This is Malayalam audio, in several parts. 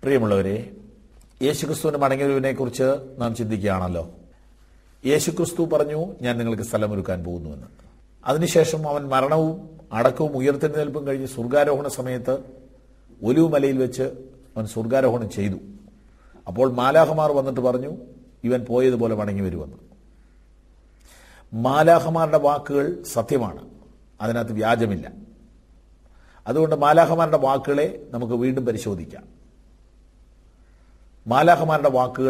പ്രിയമുള്ളവരെ യേശുക്രിസ്തുവിന് മടങ്ങിയവനെ കുറിച്ച് നാം ചിന്തിക്കുകയാണല്ലോ യേശുക്രിസ്തു പറഞ്ഞു ഞാൻ നിങ്ങൾക്ക് സ്ഥലമൊരുക്കാൻ പോകുന്നുവെന്ന് അതിനുശേഷം അവൻ മരണവും അടക്കവും ഉയർത്തെഴുന്നേൽപ്പും കഴിഞ്ഞ് സ്വർഗാരോഹണ സമയത്ത് ഒലുമലയിൽ വെച്ച് അവൻ സ്വർഗാരോഹണം ചെയ്തു അപ്പോൾ മാലാഹമാർ വന്നിട്ട് പറഞ്ഞു ഇവൻ പോയതുപോലെ മടങ്ങി വരുമെന്ന് മാലാഹമാരുടെ വാക്കുകൾ സത്യമാണ് അതിനകത്ത് വ്യാജമില്ല അതുകൊണ്ട് മാലാഹമാരുടെ വാക്കുകളെ നമുക്ക് വീണ്ടും പരിശോധിക്കാം മാലാഹമാരുടെ വാക്കുകൾ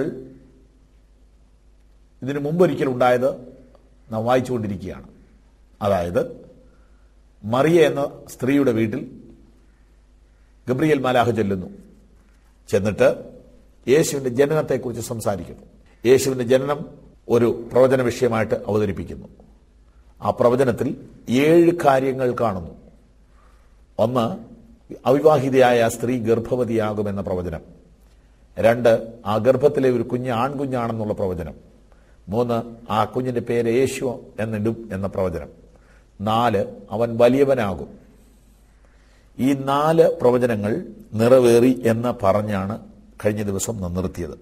ഇതിനു മുമ്പൊരിക്കൽ ഉണ്ടായത് നാം വായിച്ചുകൊണ്ടിരിക്കുകയാണ് അതായത് മറിയ എന്ന സ്ത്രീയുടെ വീട്ടിൽ ഗബ്രിയേൽ മാലാഹ ചെല്ലുന്നു ചെന്നിട്ട് യേശുവിന്റെ ജനനത്തെക്കുറിച്ച് സംസാരിക്കുന്നു യേശുവിന്റെ ജനനം ഒരു പ്രവചന വിഷയമായിട്ട് അവതരിപ്പിക്കുന്നു ആ പ്രവചനത്തിൽ ഏഴ് കാര്യങ്ങൾ കാണുന്നു ഒന്ന് അവിവാഹിതയായ ആ സ്ത്രീ ഗർഭവതിയാകുമെന്ന പ്രവചനം രണ്ട് ആ ഗർഭത്തിലെ ഒരു കുഞ്ഞ് ആൺകുഞ്ഞാണെന്നുള്ള പ്രവചനം മൂന്ന് ആ കുഞ്ഞിന്റെ പേര് യേശു എന്നിടും എന്ന പ്രവചനം നാല് അവൻ വലിയവനാകും ഈ നാല് പ്രവചനങ്ങൾ നിറവേറി എന്ന് പറഞ്ഞാണ് കഴിഞ്ഞ ദിവസം നാം നിർത്തിയത്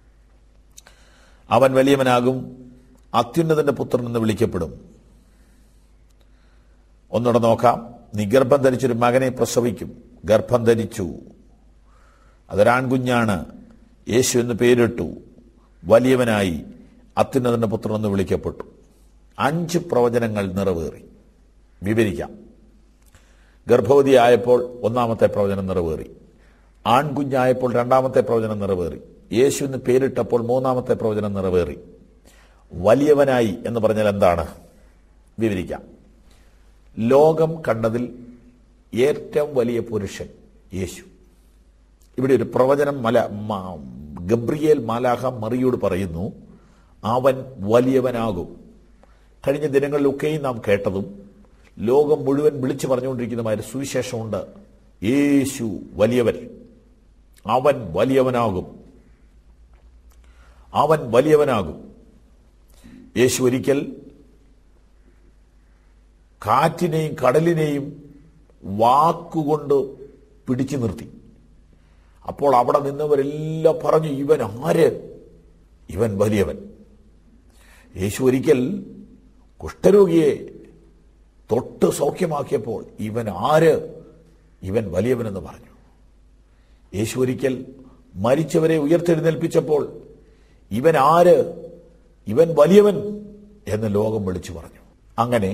അവൻ വലിയവനാകും അത്യുന്നതന്റെ പുത്രൻ എന്ന് വിളിക്കപ്പെടും ഒന്നുകൂടെ നോക്കാം നീ ഗർഭം ധരിച്ചൊരു മകനെ പ്രസവിക്കും ഗർഭം ധരിച്ചു അതൊരാൺകുഞ്ഞാണ് യേശു എന്ന് പേരിട്ടു വലിയവനായി അത്യുന്നതന്റെ പുത്രൻ എന്ന് വിളിക്കപ്പെട്ടു അഞ്ച് പ്രവചനങ്ങൾ നിറവേറി വിവരിക്കാം ഗർഭവതിയായപ്പോൾ ഒന്നാമത്തെ പ്രവചനം നിറവേറി ആൺകുഞ്ഞായപ്പോൾ രണ്ടാമത്തെ പ്രവചനം നിറവേറി യേശു എന്ന് പേരിട്ടപ്പോൾ മൂന്നാമത്തെ പ്രവചനം നിറവേറി വലിയവനായി എന്ന് പറഞ്ഞാൽ എന്താണ് വിവരിക്കാം ലോകം കണ്ടതിൽ ഏറ്റവും വലിയ പുരുഷൻ യേശു ഇവിടെ ഒരു പ്രവചനം മല മ- ഗബ്രിയേൽ മാലാഹ മറിയോട് പറയുന്നു അവൻ വലിയവനാകും കഴിഞ്ഞ ദിനങ്ങളിലൊക്കെയും നാം കേട്ടതും ലോകം മുഴുവൻ വിളിച്ചു പറഞ്ഞുകൊണ്ടിരിക്കുന്നതുമായ ഒരു സുവിശേഷമുണ്ട് യേശു വലിയവൻ അവൻ വലിയവനാകും അവൻ വലിയവനാകും യേശു ഒരിക്കൽ കാറ്റിനെയും കടലിനെയും വാക്കുകൊണ്ട് പിടിച്ചു നിർത്തി അപ്പോൾ അവിടെ നിന്നവരെല്ലാം പറഞ്ഞു ഇവൻ ആര് ഇവൻ വലിയവൻ യേശു ഒരിക്കൽ കുഷ്ഠരോഗിയെ തൊട്ട് സൗഖ്യമാക്കിയപ്പോൾ ഇവൻ ആര് ഇവൻ വലിയവനെന്ന് പറഞ്ഞു യേശു ഒരിക്കൽ മരിച്ചവരെ ഉയർത്തെഴുന്നേൽപ്പിച്ചപ്പോൾ ഇവൻ ആര് ഇവൻ വലിയവൻ എന്ന് ലോകം വിളിച്ചു പറഞ്ഞു അങ്ങനെ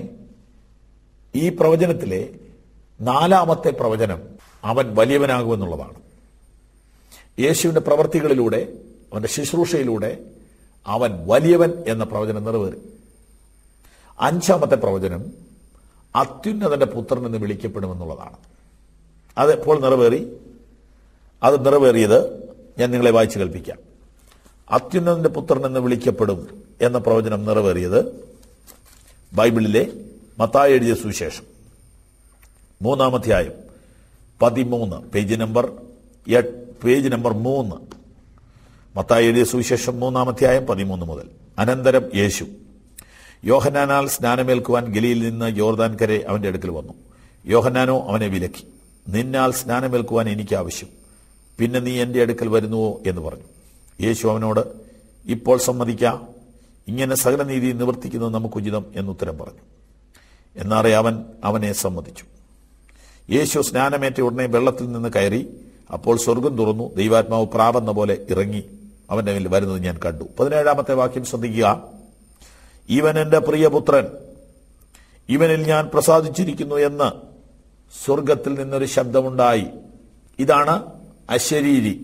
ഈ പ്രവചനത്തിലെ നാലാമത്തെ പ്രവചനം അവൻ വലിയവനാകുമെന്നുള്ളതാണ് യേശുവിന്റെ പ്രവർത്തികളിലൂടെ അവന്റെ ശുശ്രൂഷയിലൂടെ അവൻ വലിയവൻ എന്ന പ്രവചനം നിറവേറി അഞ്ചാമത്തെ പ്രവചനം അത്യുന്നതന്റെ പുത്രൻ എന്ന് വിളിക്കപ്പെടുമെന്നുള്ളതാണ് അത് എപ്പോൾ നിറവേറി അത് നിറവേറിയത് ഞാൻ നിങ്ങളെ വായിച്ചു കേൾപ്പിക്കാം അത്യുന്നതന്റെ പുത്രൻ എന്ന് വിളിക്കപ്പെടും എന്ന പ്രവചനം നിറവേറിയത് ബൈബിളിലെ മത്തായി എഴുതിയ സുവിശേഷം മൂന്നാമധ്യായം പതിമൂന്ന് പേജ് നമ്പർ എട്ട് പേജ് നമ്പർ മൂന്ന് മത്തായി എഴുതിയ സുവിശേഷം മൂന്നാമധ്യായം പതിമൂന്ന് മുതൽ അനന്തരം യേശു യോഹന്നാനാൽ സ്നാനമേൽക്കുവാൻ ഗലിയിൽ നിന്ന് യോർദാൻ കരെ അവന്റെ അടുക്കൽ വന്നു യോഹന്നാനോ അവനെ വിലക്കി നിന്നാൽ സ്നാനമേൽക്കുവാൻ എനിക്ക് ആവശ്യം പിന്നെ നീ എന്റെ അടുക്കൽ വരുന്നുവോ എന്ന് പറഞ്ഞു യേശു അവനോട് ഇപ്പോൾ സമ്മതിക്കാം ഇങ്ങനെ സകലനീതി നിവർത്തിക്കുന്നത് നമുക്ക് ഉചിതം എന്നുത്തരം പറഞ്ഞു എന്നാറെ അവൻ അവനെ സമ്മതിച്ചു യേശു സ്നാനമേറ്റ ഉടനെ വെള്ളത്തിൽ നിന്ന് കയറി അപ്പോൾ സ്വർഗം തുറന്നു ദൈവാത്മാവ് പ്രാവെന്ന പോലെ ഇറങ്ങി അവന്റെ മേൽ വരുന്നത് ഞാൻ കണ്ടു പതിനേഴാമത്തെ വാക്യം ശ്രദ്ധിക്കുക ഇവൻ എന്റെ പ്രിയപുത്രൻ ഇവനിൽ ഞാൻ പ്രസാദിച്ചിരിക്കുന്നു എന്ന് സ്വർഗത്തിൽ നിന്നൊരു ശബ്ദമുണ്ടായി ഇതാണ് അശരീരി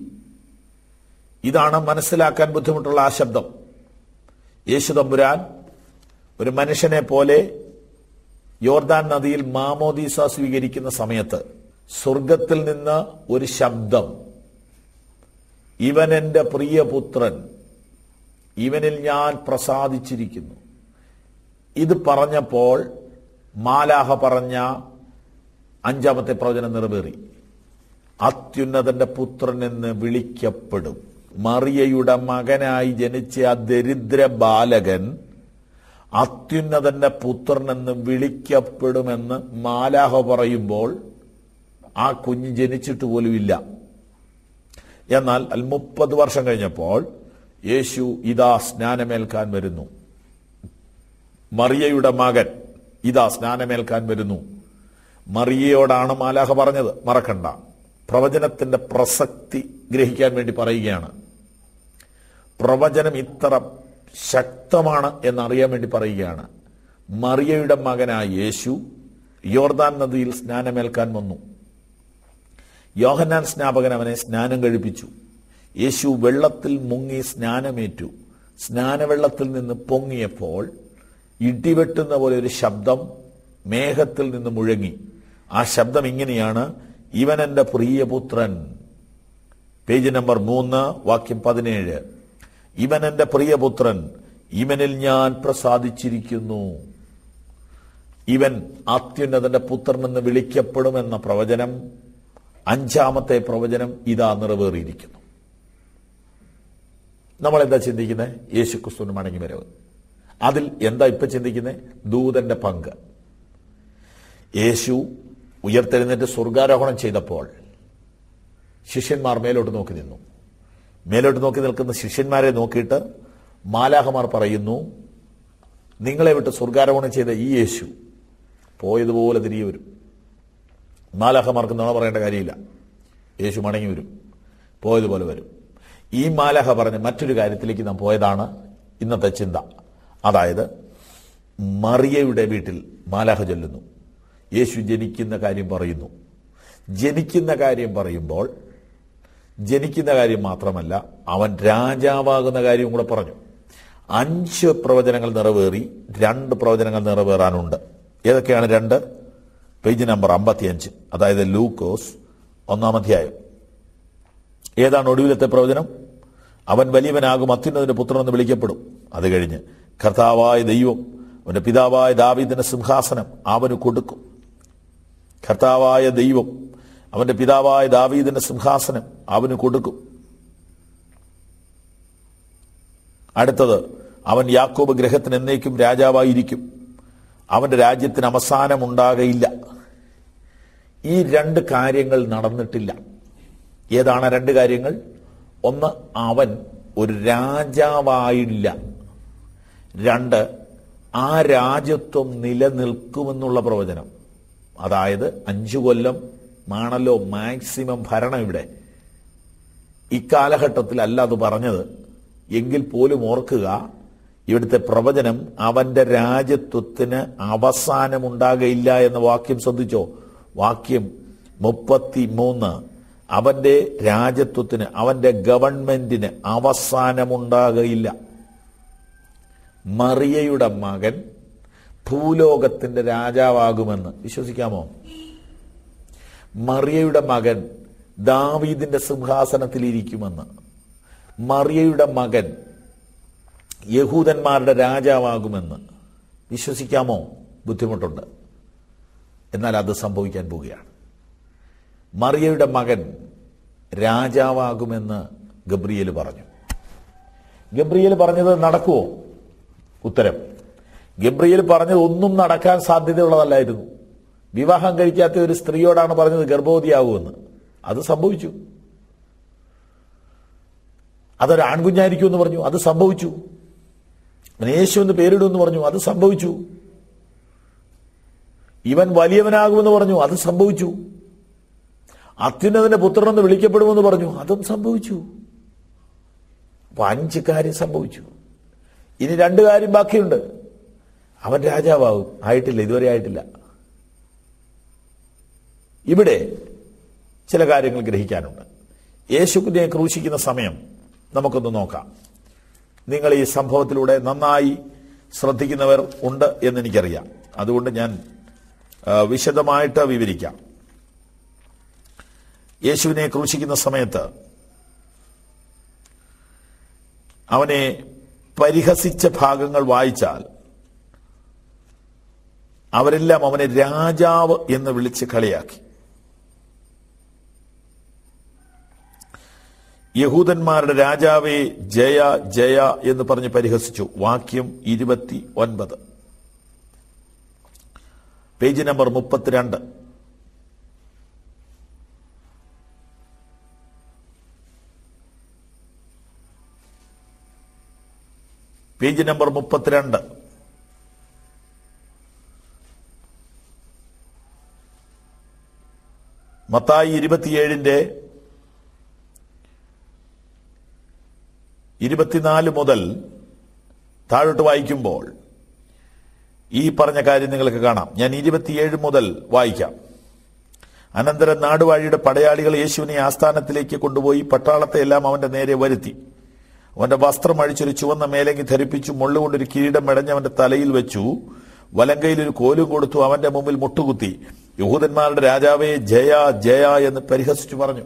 ഇതാണ് മനസ്സിലാക്കാൻ ബുദ്ധിമുട്ടുള്ള ആ ശബ്ദം യേശു തമ്പുരാൻ ഒരു മനുഷ്യനെ പോലെ യോർദാൻ നദിയിൽ മാമോദീസ സ്വീകരിക്കുന്ന സമയത്ത് സ്വർഗത്തിൽ നിന്ന് ഒരു ശബ്ദം ഇവൻ എന്റെ പ്രിയപുത്രൻ ഇവനിൽ ഞാൻ പ്രസാദിച്ചിരിക്കുന്നു ഇത് പറഞ്ഞപ്പോൾ മാലാഹ പറഞ്ഞ അഞ്ചാമത്തെ പ്രവചനം നിറവേറി അത്യുന്നതന്റെ പുത്രൻ എന്ന് വിളിക്കപ്പെടും മറിയയുടെ മകനായി ജനിച്ച ആ ദരിദ്ര ബാലകൻ അത്യുന്നതന്റെ പുത്രൻ എന്ന് വിളിക്കപ്പെടുമെന്ന് മാലാഹ പറയുമ്പോൾ ആ കുഞ്ഞ് ജനിച്ചിട്ട് പോലുമില്ല എന്നാൽ അൽ മുപ്പത് വർഷം കഴിഞ്ഞപ്പോൾ യേശു ഇതാ സ്നാനമേൽക്കാൻ വരുന്നു മറിയയുടെ മകൻ ഇതാ സ്നാനമേൽക്കാൻ വരുന്നു മറിയയോടാണ് മാലാഹ പറഞ്ഞത് മറക്കണ്ട പ്രവചനത്തിന്റെ പ്രസക്തി ഗ്രഹിക്കാൻ വേണ്ടി പറയുകയാണ് പ്രവചനം ഇത്ര ശക്തമാണ് എന്നറിയാൻ വേണ്ടി പറയുകയാണ് മറിയയുടെ മകനായ യേശു യോർദാൻ നദിയിൽ സ്നാനമേൽക്കാൻ വന്നു യോഹന്നാൻ സ്നാപകൻ അവനെ സ്നാനം കഴിപ്പിച്ചു യേശു വെള്ളത്തിൽ മുങ്ങി സ്നാനമേറ്റു സ്നാനവെള്ളത്തിൽ നിന്ന് പൊങ്ങിയപ്പോൾ ഇടിവെട്ടുന്ന പോലെ ഒരു ശബ്ദം മേഘത്തിൽ നിന്ന് മുഴങ്ങി ആ ശബ്ദം ഇങ്ങനെയാണ് ഇവൻ എന്റെ പ്രിയപുത്രൻ പേജ് നമ്പർ മൂന്ന് വാക്യം പതിനേഴ് ഇവൻ എന്റെ പ്രിയപുത്രൻ ഇവനിൽ ഞാൻ പ്രസാദിച്ചിരിക്കുന്നു ഇവൻ അത്യുന്നതന്റെ പുത്രനെന്ന് വിളിക്കപ്പെടുമെന്ന പ്രവചനം അഞ്ചാമത്തെ പ്രവചനം ഇതാ നിറവേറിയിരിക്കുന്നു നമ്മൾ എന്താ ചിന്തിക്കുന്നത് യേശു ക്രിസ്തുവിന് മടങ്ങി വരവ് അതിൽ എന്താ ഇപ്പൊ ചിന്തിക്കുന്നത് ദൂതന്റെ പങ്ക് യേശു ഉയർത്തെഴുന്നേറ്റ് സ്വർഗാരോഹണം ചെയ്തപ്പോൾ ശിഷ്യന്മാർ മേലോട്ട് നോക്കി നിന്നു മേലോട്ട് നോക്കി നിൽക്കുന്ന ശിഷ്യന്മാരെ നോക്കിയിട്ട് മാലാഹമാർ പറയുന്നു നിങ്ങളെ വിട്ട് സ്വർഗാരോഹണം ചെയ്ത ഈ യേശു പോയതുപോലെ തിരികെ വരും മാലാഹമാർക്ക് നുണ പറയേണ്ട കാര്യമില്ല യേശു മടങ്ങി വരും പോയതുപോലെ വരും ഈ മാലാഹ പറഞ്ഞ മറ്റൊരു കാര്യത്തിലേക്ക് നാം പോയതാണ് ഇന്നത്തെ ചിന്ത അതായത് മറിയയുടെ വീട്ടിൽ മാലാഹ ചൊല്ലുന്നു യേശു ജനിക്കുന്ന കാര്യം പറയുന്നു ജനിക്കുന്ന കാര്യം പറയുമ്പോൾ ജനിക്കുന്ന കാര്യം മാത്രമല്ല അവൻ രാജാവാകുന്ന കാര്യം കൂടെ പറഞ്ഞു അഞ്ച് പ്രവചനങ്ങൾ നിറവേറി രണ്ട് പ്രവചനങ്ങൾ നിറവേറാനുണ്ട് ഏതൊക്കെയാണ് രണ്ട് പേജ് നമ്പർ അമ്പത്തിയഞ്ച് അതായത് ലൂക്കോസ് ഒന്നാം അധ്യായം ഏതാണ് ഒടുവിലത്തെ പ്രവചനം അവൻ വലിയവനാകും അത്യുന്നതിന്റെ പുത്രനെന്ന് വിളിക്കപ്പെടും അത് കഴിഞ്ഞ് കർത്താവായ ദൈവം അവന്റെ പിതാവായ ദാവീദിന്റെ സിംഹാസനം അവന് കൊടുക്കും കർത്താവായ ദൈവം അവന്റെ പിതാവായ ദാവീദിന്റെ സിംഹാസനം അവന് കൊടുക്കും അടുത്തത് അവൻ യാക്കോബ് ഗ്രഹത്തിന് എന്നേക്കും രാജാവായിരിക്കും അവന്റെ രാജ്യത്തിന് അവസാനമുണ്ടാകയില്ല ഈ രണ്ട് കാര്യങ്ങൾ നടന്നിട്ടില്ല ഏതാണ് ആ രണ്ട് കാര്യങ്ങൾ ഒന്ന് അവൻ ഒരു രാജാവായില്ല രണ്ട് ആ രാജ്യത്വം നിലനിൽക്കുമെന്നുള്ള പ്രവചനം അതായത് അഞ്ചു കൊല്ലം ആണല്ലോ മാക്സിമം ഭരണം ഇവിടെ ഇക്കാലഘട്ടത്തിൽ അല്ല അത് പറഞ്ഞത് എങ്കിൽ പോലും ഓർക്കുക ഇവിടുത്തെ പ്രവചനം അവന്റെ രാജ്യത്വത്തിന് അവസാനമുണ്ടാകയില്ല എന്ന വാക്യം ശ്രദ്ധിച്ചോ വാക്യം മുപ്പത്തി മൂന്ന് അവന്റെ രാജ്യത്വത്തിന് അവന്റെ ഗവൺമെന്റിന് അവസാനമുണ്ടാകയില്ല മറിയയുടെ മകൻ ഭൂലോകത്തിന്റെ രാജാവാകുമെന്ന് വിശ്വസിക്കാമോ മറിയയുടെ മകൻ ദാവീദിന്റെ സിംഹാസനത്തിൽ ഇരിക്കുമെന്ന് മറിയയുടെ മകൻ യഹൂദന്മാരുടെ രാജാവാകുമെന്ന് വിശ്വസിക്കാമോ ബുദ്ധിമുട്ടുണ്ട് എന്നാൽ അത് സംഭവിക്കാൻ പോവുകയാണ് മറിയയുടെ മകൻ രാജാവാകുമെന്ന് ഗബ്രിയേൽ പറഞ്ഞു ഗബ്രിയേൽ പറഞ്ഞത് നടക്കുമോ ഉത്തരം ഗബ്രിയേൽ പറഞ്ഞത് ഒന്നും നടക്കാൻ സാധ്യതയുള്ളതല്ലായിരുന്നു വിവാഹം കഴിക്കാത്ത ഒരു സ്ത്രീയോടാണ് പറഞ്ഞത് ഗർഭവതിയാകുമെന്ന് അത് സംഭവിച്ചു അതൊരു ആൺകുഞ്ഞായിരിക്കും എന്ന് പറഞ്ഞു അത് സംഭവിച്ചു അവന് യേശു എന്ന് പേരിടുമെന്ന് പറഞ്ഞു അത് സംഭവിച്ചു ഇവൻ വലിയവനാകുമെന്ന് പറഞ്ഞു അത് സംഭവിച്ചു അത്യുന്നതിന്റെ പുത്രനെന്ന് വിളിക്കപ്പെടുമെന്ന് പറഞ്ഞു അതും സംഭവിച്ചു അപ്പൊ അഞ്ച് കാര്യം സംഭവിച്ചു ഇനി രണ്ട് കാര്യം ബാക്കിയുണ്ട് അവൻ രാജാവാകും ആയിട്ടില്ല ഇതുവരെ ആയിട്ടില്ല ഇവിടെ ചില കാര്യങ്ങൾ ഗ്രഹിക്കാനുണ്ട് യേശുവിനെ ക്രൂശിക്കുന്ന സമയം നമുക്കൊന്ന് നോക്കാം നിങ്ങൾ ഈ സംഭവത്തിലൂടെ നന്നായി ശ്രദ്ധിക്കുന്നവർ ഉണ്ട് എന്ന് എനിക്കറിയാം അതുകൊണ്ട് ഞാൻ ആ, വിശദമായിട്ട് വിവരിക്കാം യേശുവിനെ ക്രൂശിക്കുന്ന സമയത്ത് അവനെ പരിഹസിച്ച ഭാഗങ്ങൾ വായിച്ചാൽ അവരെല്ലാം അവനെ രാജാവ് എന്ന് വിളിച്ച് കളിയാക്കി യഹൂദന്മാരുടെ രാജാവേ ജയ ജയ എന്ന് പറഞ്ഞ് പരിഹസിച്ചു വാക്യം ഇരുപത്തി ഒൻപത് പേജ് നമ്പർ മുപ്പത്തിരണ്ട് പേജ് നമ്പർ മുപ്പത്തിരണ്ട് മത്തായി ഇരുപത്തിയേഴിന്റെ ഇരുപത്തിനാല് മുതൽ താഴോട്ട് വായിക്കുമ്പോൾ ഈ പറഞ്ഞ കാര്യം നിങ്ങൾക്ക് കാണാം ഞാൻ ഇരുപത്തിയേഴ് മുതൽ വായിക്കാം അനന്തരം നാടുവാഴിയുടെ പടയാളികൾ യേശുവിനെ ആസ്ഥാനത്തിലേക്ക് കൊണ്ടുപോയി പട്ടാളത്തെ എല്ലാം അവന്റെ നേരെ വരുത്തി അവന്റെ വസ്ത്രം അഴിച്ചൊരു ചുവന്ന മേലങ്കി ധരിപ്പിച്ചു മുള്ളുകൊണ്ടൊരു കിരീടം മെടഞ്ഞ് അവന്റെ തലയിൽ വെച്ചു വലങ്കയിൽ ഒരു കോലും കൊടുത്തു അവന്റെ മുമ്പിൽ മുട്ടുകുത്തി യഹൂദന്മാരുടെ രാജാവേ ജയ ജയ എന്ന് പരിഹസിച്ചു പറഞ്ഞു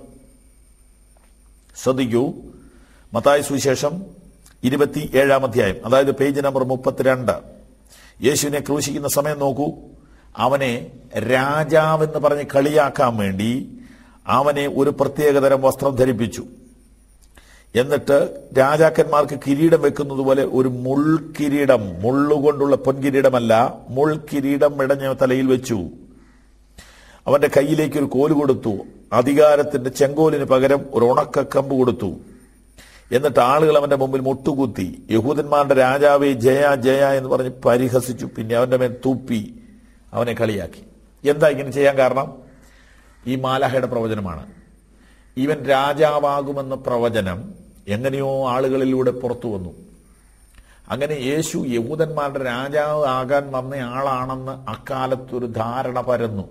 ശ്രദ്ധിക്കൂ മത്തായ സുവിശേഷം ഇരുപത്തി ഏഴാം അധ്യായം അതായത് പേജ് നമ്പർ മുപ്പത്തിരണ്ട് യേശുവിനെ ക്രൂശിക്കുന്ന സമയം നോക്കൂ അവനെ രാജാവെന്ന് പറഞ്ഞ് കളിയാക്കാൻ വേണ്ടി അവനെ ഒരു പ്രത്യേകതരം വസ്ത്രം ധരിപ്പിച്ചു എന്നിട്ട് രാജാക്കന്മാർക്ക് കിരീടം വെക്കുന്നത് പോലെ ഒരു മുൾക്കിരീടം മുള്ളുകൊണ്ടുള്ള പൊൻകിരീടമല്ല മുൾക്കിരീടം ഇടഞ്ഞ തലയിൽ വെച്ചു അവന്റെ കയ്യിലേക്ക് ഒരു കോല് കൊടുത്തു അധികാരത്തിന്റെ ചെങ്കോലിന് പകരം ഒരു ഉണക്കക്കമ്പ് കൊടുത്തു എന്നിട്ട് ആളുകൾ അവന്റെ മുമ്പിൽ മുട്ടുകുത്തി യഹൂദന്മാരുടെ രാജാവെ ജയ ജയ എന്ന് പറഞ്ഞ് പരിഹസിച്ചു പിന്നെ അവന്റെ മേൽ തൂപ്പി അവനെ കളിയാക്കി എന്താ ഇങ്ങനെ ചെയ്യാൻ കാരണം ഈ മാലാഹയുടെ പ്രവചനമാണ് ഇവൻ രാജാവാകുമെന്ന പ്രവചനം എങ്ങനെയോ ആളുകളിലൂടെ പുറത്തു വന്നു അങ്ങനെ യേശു യഹൂദന്മാരുടെ രാജാവ് ആകാൻ വന്ന ആളാണെന്ന് അക്കാലത്തൊരു ധാരണ പരന്നു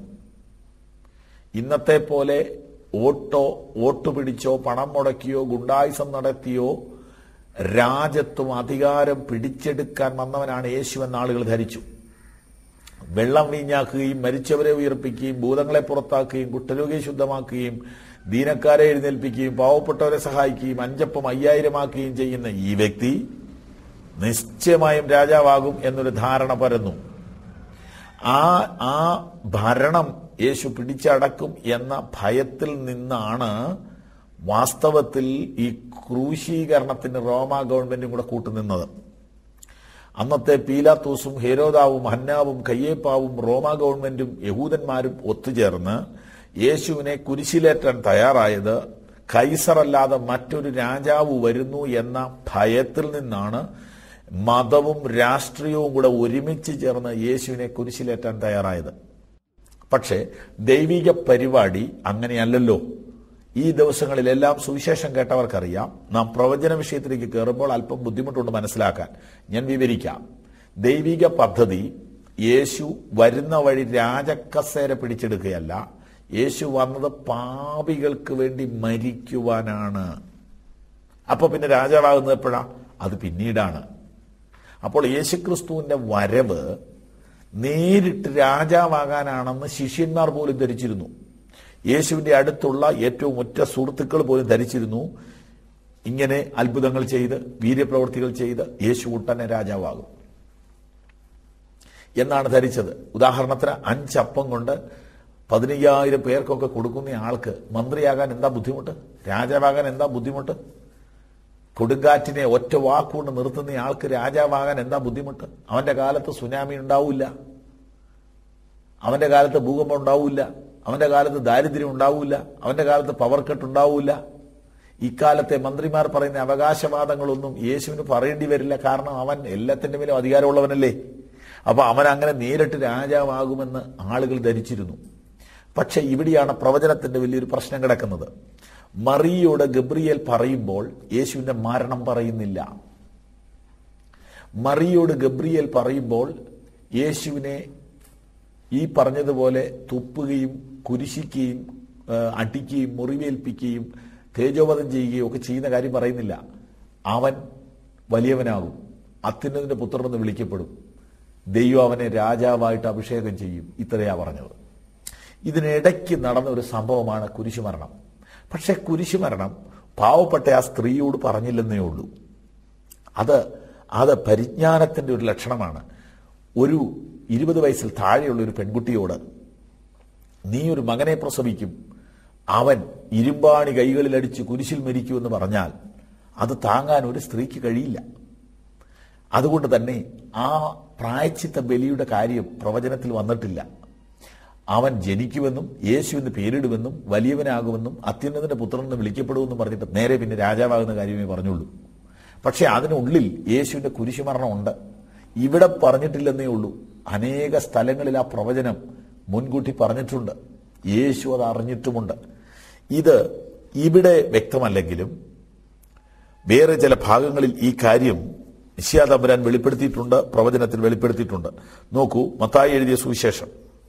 ഇന്നത്തെ പോലെ ഓട്ടോ വോട്ട് പിടിച്ചോ പണം മുടക്കിയോ ഗുണ്ടായുസം നടത്തിയോ രാജ്യത്വം അധികാരം പിടിച്ചെടുക്കാൻ വന്നവനാണ് യേശു എന്ന ആളുകൾ ധരിച്ചു വെള്ളം വീഞ്ഞാക്കുകയും മരിച്ചവരെ ഉയർപ്പിക്കുകയും ഭൂതങ്ങളെ പുറത്താക്കുകയും കുട്ടരോഗിയെ ശുദ്ധമാക്കുകയും ദീനക്കാരെ എഴുന്നേൽപ്പിക്കുകയും പാവപ്പെട്ടവരെ സഹായിക്കുകയും അഞ്ചപ്പം അയ്യായിരമാക്കുകയും ചെയ്യുന്ന ഈ വ്യക്തി നിശ്ചയമായും രാജാവാകും എന്നൊരു ധാരണ പരന്നു ആ ആ ഭരണം യേശു പിടിച്ചടക്കും എന്ന ഭയത്തിൽ നിന്നാണ് വാസ്തവത്തിൽ ഈ ക്രൂശീകരണത്തിന് റോമ ഗവൺമെന്റും കൂടെ കൂട്ടുനിന്നത് അന്നത്തെ പീലാത്തോസും ഹേരോദാവും ഹന്നാവും കയ്യേപ്പാവും റോമ ഗവൺമെന്റും യഹൂദന്മാരും ഒത്തുചേർന്ന് യേശുവിനെ കുരിശിലേറ്റാൻ തയ്യാറായത് കൈസറല്ലാതെ മറ്റൊരു രാജാവ് വരുന്നു എന്ന ഭയത്തിൽ നിന്നാണ് മതവും രാഷ്ട്രീയവും കൂടെ ഒരുമിച്ച് ചേർന്ന് യേശുവിനെ കുരിശിലേറ്റാൻ തയ്യാറായത് പക്ഷേ ദൈവിക പരിപാടി അങ്ങനെയല്ലല്ലോ ഈ ദിവസങ്ങളിലെല്ലാം സുവിശേഷം കേട്ടവർക്കറിയാം നാം പ്രവചന വിഷയത്തിലേക്ക് കയറുമ്പോൾ അല്പം ബുദ്ധിമുട്ടുണ്ട് മനസ്സിലാക്കാൻ ഞാൻ വിവരിക്കാം ദൈവിക പദ്ധതി യേശു വരുന്ന വഴി രാജക്കസേര പിടിച്ചെടുക്കുകയല്ല യേശു വന്നത് പാപികൾക്ക് വേണ്ടി മരിക്കുവാനാണ് അപ്പൊ പിന്നെ രാജാവാകുന്നത് എപ്പോഴാ അത് പിന്നീടാണ് അപ്പോൾ യേശുക്രിസ്തുവിന്റെ വരവ് നേരിട്ട് രാജാവാകാനാണെന്ന് ശിഷ്യന്മാർ പോലും ധരിച്ചിരുന്നു യേശുവിന്റെ അടുത്തുള്ള ഏറ്റവും ഒറ്റ സുഹൃത്തുക്കൾ പോലും ധരിച്ചിരുന്നു ഇങ്ങനെ അത്ഭുതങ്ങൾ ചെയ്ത് വീര്യപ്രവൃത്തികൾ ചെയ്ത് യേശു ഉടനെ രാജാവാകും എന്നാണ് ധരിച്ചത് ഉദാഹരണത്തിന് അഞ്ചപ്പം കൊണ്ട് പതിനയ്യായിരം പേർക്കൊക്കെ കൊടുക്കുന്ന ആൾക്ക് മന്ത്രിയാകാൻ എന്താ ബുദ്ധിമുട്ട് രാജാവാകാൻ എന്താ ബുദ്ധിമുട്ട് കൊടുങ്കാറ്റിനെ ഒറ്റ വാക്കുകൊണ്ട് നിർത്തുന്ന ആൾക്ക് രാജാവാകാൻ എന്താ ബുദ്ധിമുട്ട് അവന്റെ കാലത്ത് സുനാമി ഉണ്ടാവില്ല അവന്റെ കാലത്ത് ഭൂകമ്പം ഉണ്ടാവില്ല അവന്റെ കാലത്ത് ദാരിദ്ര്യം ഉണ്ടാവില്ല അവന്റെ കാലത്ത് പവർ കട്ട് ഉണ്ടാവില്ല ഇക്കാലത്തെ മന്ത്രിമാർ പറയുന്ന അവകാശവാദങ്ങളൊന്നും യേശുവിന് പറയേണ്ടി വരില്ല കാരണം അവൻ എല്ലാത്തിന്റെ മേലും അധികാരമുള്ളവനല്ലേ അപ്പൊ അവൻ അങ്ങനെ നേരിട്ട് രാജാവാകുമെന്ന് ആളുകൾ ധരിച്ചിരുന്നു പക്ഷെ ഇവിടെയാണ് പ്രവചനത്തിന്റെ വലിയൊരു പ്രശ്നം കിടക്കുന്നത് മറിയോട് ഗബ്രിയേൽ പറയുമ്പോൾ യേശുവിന്റെ മരണം പറയുന്നില്ല മറിയോട് ഗബ്രിയേൽ പറയുമ്പോൾ യേശുവിനെ ഈ പറഞ്ഞതുപോലെ തുപ്പുകയും കുരിശിക്കുകയും ആ, അടിക്കുകയും മുറിവേൽപ്പിക്കുകയും തേജോവധം ചെയ്യുകയും ഒക്കെ ചെയ്യുന്ന കാര്യം പറയുന്നില്ല അവൻ വലിയവനാകും അത്യുന്നതിന്റെ പുത്രനെന്ന് വിളിക്കപ്പെടും ദൈവം അവനെ രാജാവായിട്ട് അഭിഷേകം ചെയ്യും ഇത്രയാ പറഞ്ഞത് ഇതിനിടയ്ക്ക് നടന്ന ഒരു സംഭവമാണ് കുരിശുമരണം പക്ഷെ കുരിശുമരണം പാവപ്പെട്ട ആ സ്ത്രീയോട് പറഞ്ഞില്ലെന്നേ ഉള്ളൂ അത് അത് പരിജ്ഞാനത്തിന്റെ ഒരു ലക്ഷണമാണ് ഒരു ഇരുപത് വയസ്സിൽ താഴെയുള്ള ഒരു പെൺകുട്ടിയോട് നീ ഒരു മകനെ പ്രസവിക്കും അവൻ ഇരുമ്പാണി കൈകളിലടിച്ച് കുരിശിൽ മരിക്കുമെന്ന് പറഞ്ഞാൽ അത് താങ്ങാൻ ഒരു സ്ത്രീക്ക് കഴിയില്ല അതുകൊണ്ട് തന്നെ ആ പ്രായച്ചിത്ത ബലിയുടെ കാര്യം പ്രവചനത്തിൽ വന്നിട്ടില്ല അവൻ ജനിക്കുമെന്നും യേശുവിന് പേരിടുമെന്നും വലിയവനാകുമെന്നും അത്യുന്നതിന്റെ പുത്രനെന്ന് വിളിക്കപ്പെടുമെന്നും പറഞ്ഞിട്ട് നേരെ പിന്നെ രാജാവാകുന്ന കാര്യമേ പറഞ്ഞുള്ളൂ പക്ഷെ അതിനുള്ളിൽ യേശുവിന്റെ കുരിശുമരണമുണ്ട് ഇവിടെ പറഞ്ഞിട്ടില്ലെന്നേ ഉള്ളൂ അനേക സ്ഥലങ്ങളിൽ ആ പ്രവചനം മുൻകൂട്ടി പറഞ്ഞിട്ടുണ്ട് യേശു അത് അറിഞ്ഞിട്ടുമുണ്ട് ഇത് ഇവിടെ വ്യക്തമല്ലെങ്കിലും വേറെ ചില ഭാഗങ്ങളിൽ ഈ കാര്യം നിശ്ചയാതമ്പുരാൻ വെളിപ്പെടുത്തിയിട്ടുണ്ട് പ്രവചനത്തിൽ വെളിപ്പെടുത്തിയിട്ടുണ്ട് നോക്കൂ മത്തായി എഴുതിയ സുവിശേഷം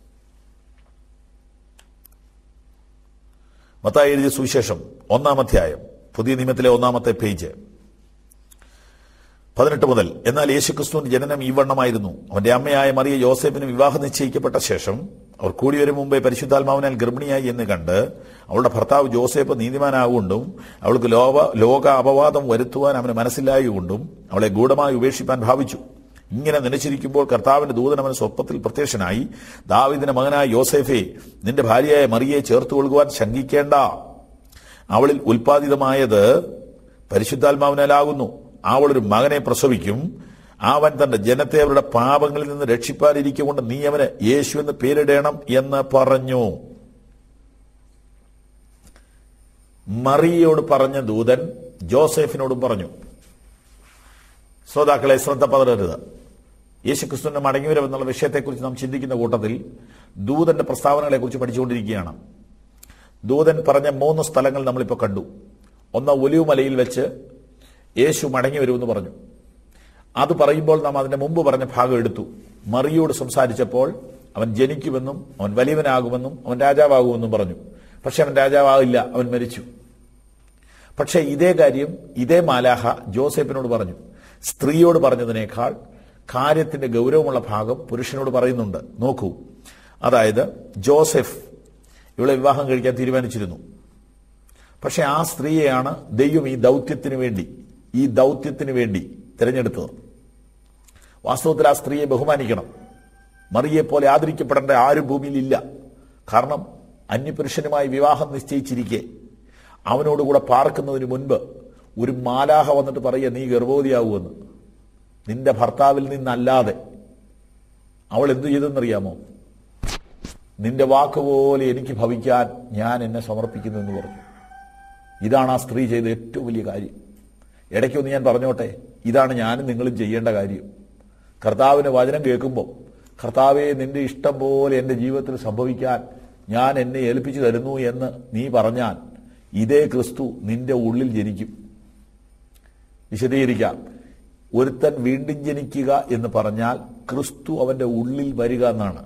മത്തായി എഴുതിയ സുവിശേഷം ഒന്നാം അധ്യായം പുതിയ നിയമത്തിലെ ഒന്നാമത്തെ പേജ് പതിനെട്ട് മുതൽ എന്നാൽ യേശുക്രിസ്തുവിന്റെ ജനനം ഈ വണ്ണമായിരുന്നു അവന്റെ അമ്മയായ മറിയ യോസേഫിന് വിവാഹം നിശ്ചയിക്കപ്പെട്ട ശേഷം അവർ കൂടി വരും മുമ്പേ പരിശുദ്ധാത്മാവിനാൽ ഗർഭിണിയായി എന്ന് കണ്ട് അവളുടെ ഭർത്താവ് ജോസേഫ് നീതിമാനാകൊണ്ടും അവൾക്ക് ലോക ലോക അപവാദം വരുത്തുവാൻ അവന് മനസ്സിലായകൊണ്ടും അവളെ ഗൂഢമായി ഉപേക്ഷിപ്പാൻ ഭാവിച്ചു ഇങ്ങനെ നനച്ചിരിക്കുമ്പോൾ കർത്താവിന്റെ ദൂതൻ അവന് സ്വപ്നത്തിൽ പ്രത്യക്ഷനായി ദാവിദിന്റെ മകനായ യോസേഫെ നിന്റെ ഭാര്യയായ മറിയെ ചേർത്ത് കൊള്ളുവാൻ ശങ്കിക്കേണ്ട അവളിൽ ഉൽപ്പാദിതമായത് പരിശുദ്ധാത്മാവിനാലാകുന്നു അവൾ ഒരു മകനെ പ്രസവിക്കും അവൻ തന്റെ ജനത്തെ അവരുടെ പാപങ്ങളിൽ നിന്ന് രക്ഷിപ്പാനിരിക്കൊണ്ട് നീ അവന് യേശു എന്ന് പേരിടണം എന്ന് പറഞ്ഞു മറിയയോട് പറഞ്ഞ ദൂതൻ ജോസഫിനോടും പറഞ്ഞു ശ്രോതാക്കളെ ശ്രദ്ധ പതറരുത് യേശുക്രിസ്തുവിന്റെ മടങ്ങിവരവ് എന്നുള്ള വിഷയത്തെക്കുറിച്ച് നാം ചിന്തിക്കുന്ന കൂട്ടത്തിൽ ദൂതന്റെ പ്രസ്താവനകളെ കുറിച്ച് പഠിച്ചുകൊണ്ടിരിക്കുകയാണ് ദൂതൻ പറഞ്ഞ മൂന്ന് സ്ഥലങ്ങൾ നമ്മളിപ്പോൾ കണ്ടു ഒന്ന് ഒലിവ് മലയിൽ വെച്ച് യേശു മടങ്ങി വരുമെന്ന് പറഞ്ഞു അത് പറയുമ്പോൾ നാം അതിന്റെ മുമ്പ് പറഞ്ഞ ഭാഗം എടുത്തു മറിയോട് സംസാരിച്ചപ്പോൾ അവൻ ജനിക്കുമെന്നും അവൻ വലിയവനാകുമെന്നും അവൻ രാജാവാകുമെന്നും പറഞ്ഞു പക്ഷെ അവൻ രാജാവാകില്ല അവൻ മരിച്ചു പക്ഷേ ഇതേ കാര്യം ഇതേ മാലാഹ ജോസഫിനോട് പറഞ്ഞു സ്ത്രീയോട് പറഞ്ഞതിനേക്കാൾ കാര്യത്തിന്റെ ഗൗരവമുള്ള ഭാഗം പുരുഷനോട് പറയുന്നുണ്ട് നോക്കൂ അതായത് ജോസഫ് ഇവളെ വിവാഹം കഴിക്കാൻ തീരുമാനിച്ചിരുന്നു പക്ഷെ ആ സ്ത്രീയെയാണ് ദൈവം ഈ ദൗത്യത്തിന് വേണ്ടി ഈ ദൗത്യത്തിന് വേണ്ടി തിരഞ്ഞെടുത്തത് വാസ്തവത്തിൽ ആ സ്ത്രീയെ ബഹുമാനിക്കണം മറിയെ പോലെ ആദരിക്കപ്പെടേണ്ട ആരും ഭൂമിയിലില്ല കാരണം അന്യപുരുഷനുമായി വിവാഹം നിശ്ചയിച്ചിരിക്കെ അവനോടുകൂടെ പാർക്കുന്നതിന് മുൻപ് ഒരു മാലാഹ വന്നിട്ട് പറയുക നീ ഗർഭവതിയാവുമെന്ന് നിന്റെ ഭർത്താവിൽ നിന്നല്ലാതെ അവൾ എന്തു ചെയ്തെന്നറിയാമോ നിന്റെ വാക്കുപോലെ എനിക്ക് ഭവിക്കാൻ ഞാൻ എന്നെ സമർപ്പിക്കുന്നു എന്ന് പറഞ്ഞു ഇതാണ് ആ സ്ത്രീ ചെയ്ത ഏറ്റവും വലിയ കാര്യം ഇടയ്ക്കൊന്ന് ഞാൻ പറഞ്ഞോട്ടെ ഇതാണ് ഞാനും നിങ്ങളും ചെയ്യേണ്ട കാര്യം കർത്താവിന് വചനം കേൾക്കുമ്പോൾ കർത്താവെ നിന്റെ ഇഷ്ടം പോലെ എൻ്റെ ജീവിതത്തിൽ സംഭവിക്കാൻ ഞാൻ എന്നെ ഏൽപ്പിച്ചു തരുന്നു എന്ന് നീ പറഞ്ഞാൽ ഇതേ ക്രിസ്തു നിന്റെ ഉള്ളിൽ ജനിക്കും വിശദീകരിക്കാം ഒരുത്തൻ വീണ്ടും ജനിക്കുക എന്ന് പറഞ്ഞാൽ ക്രിസ്തു അവന്റെ ഉള്ളിൽ വരിക എന്നാണ്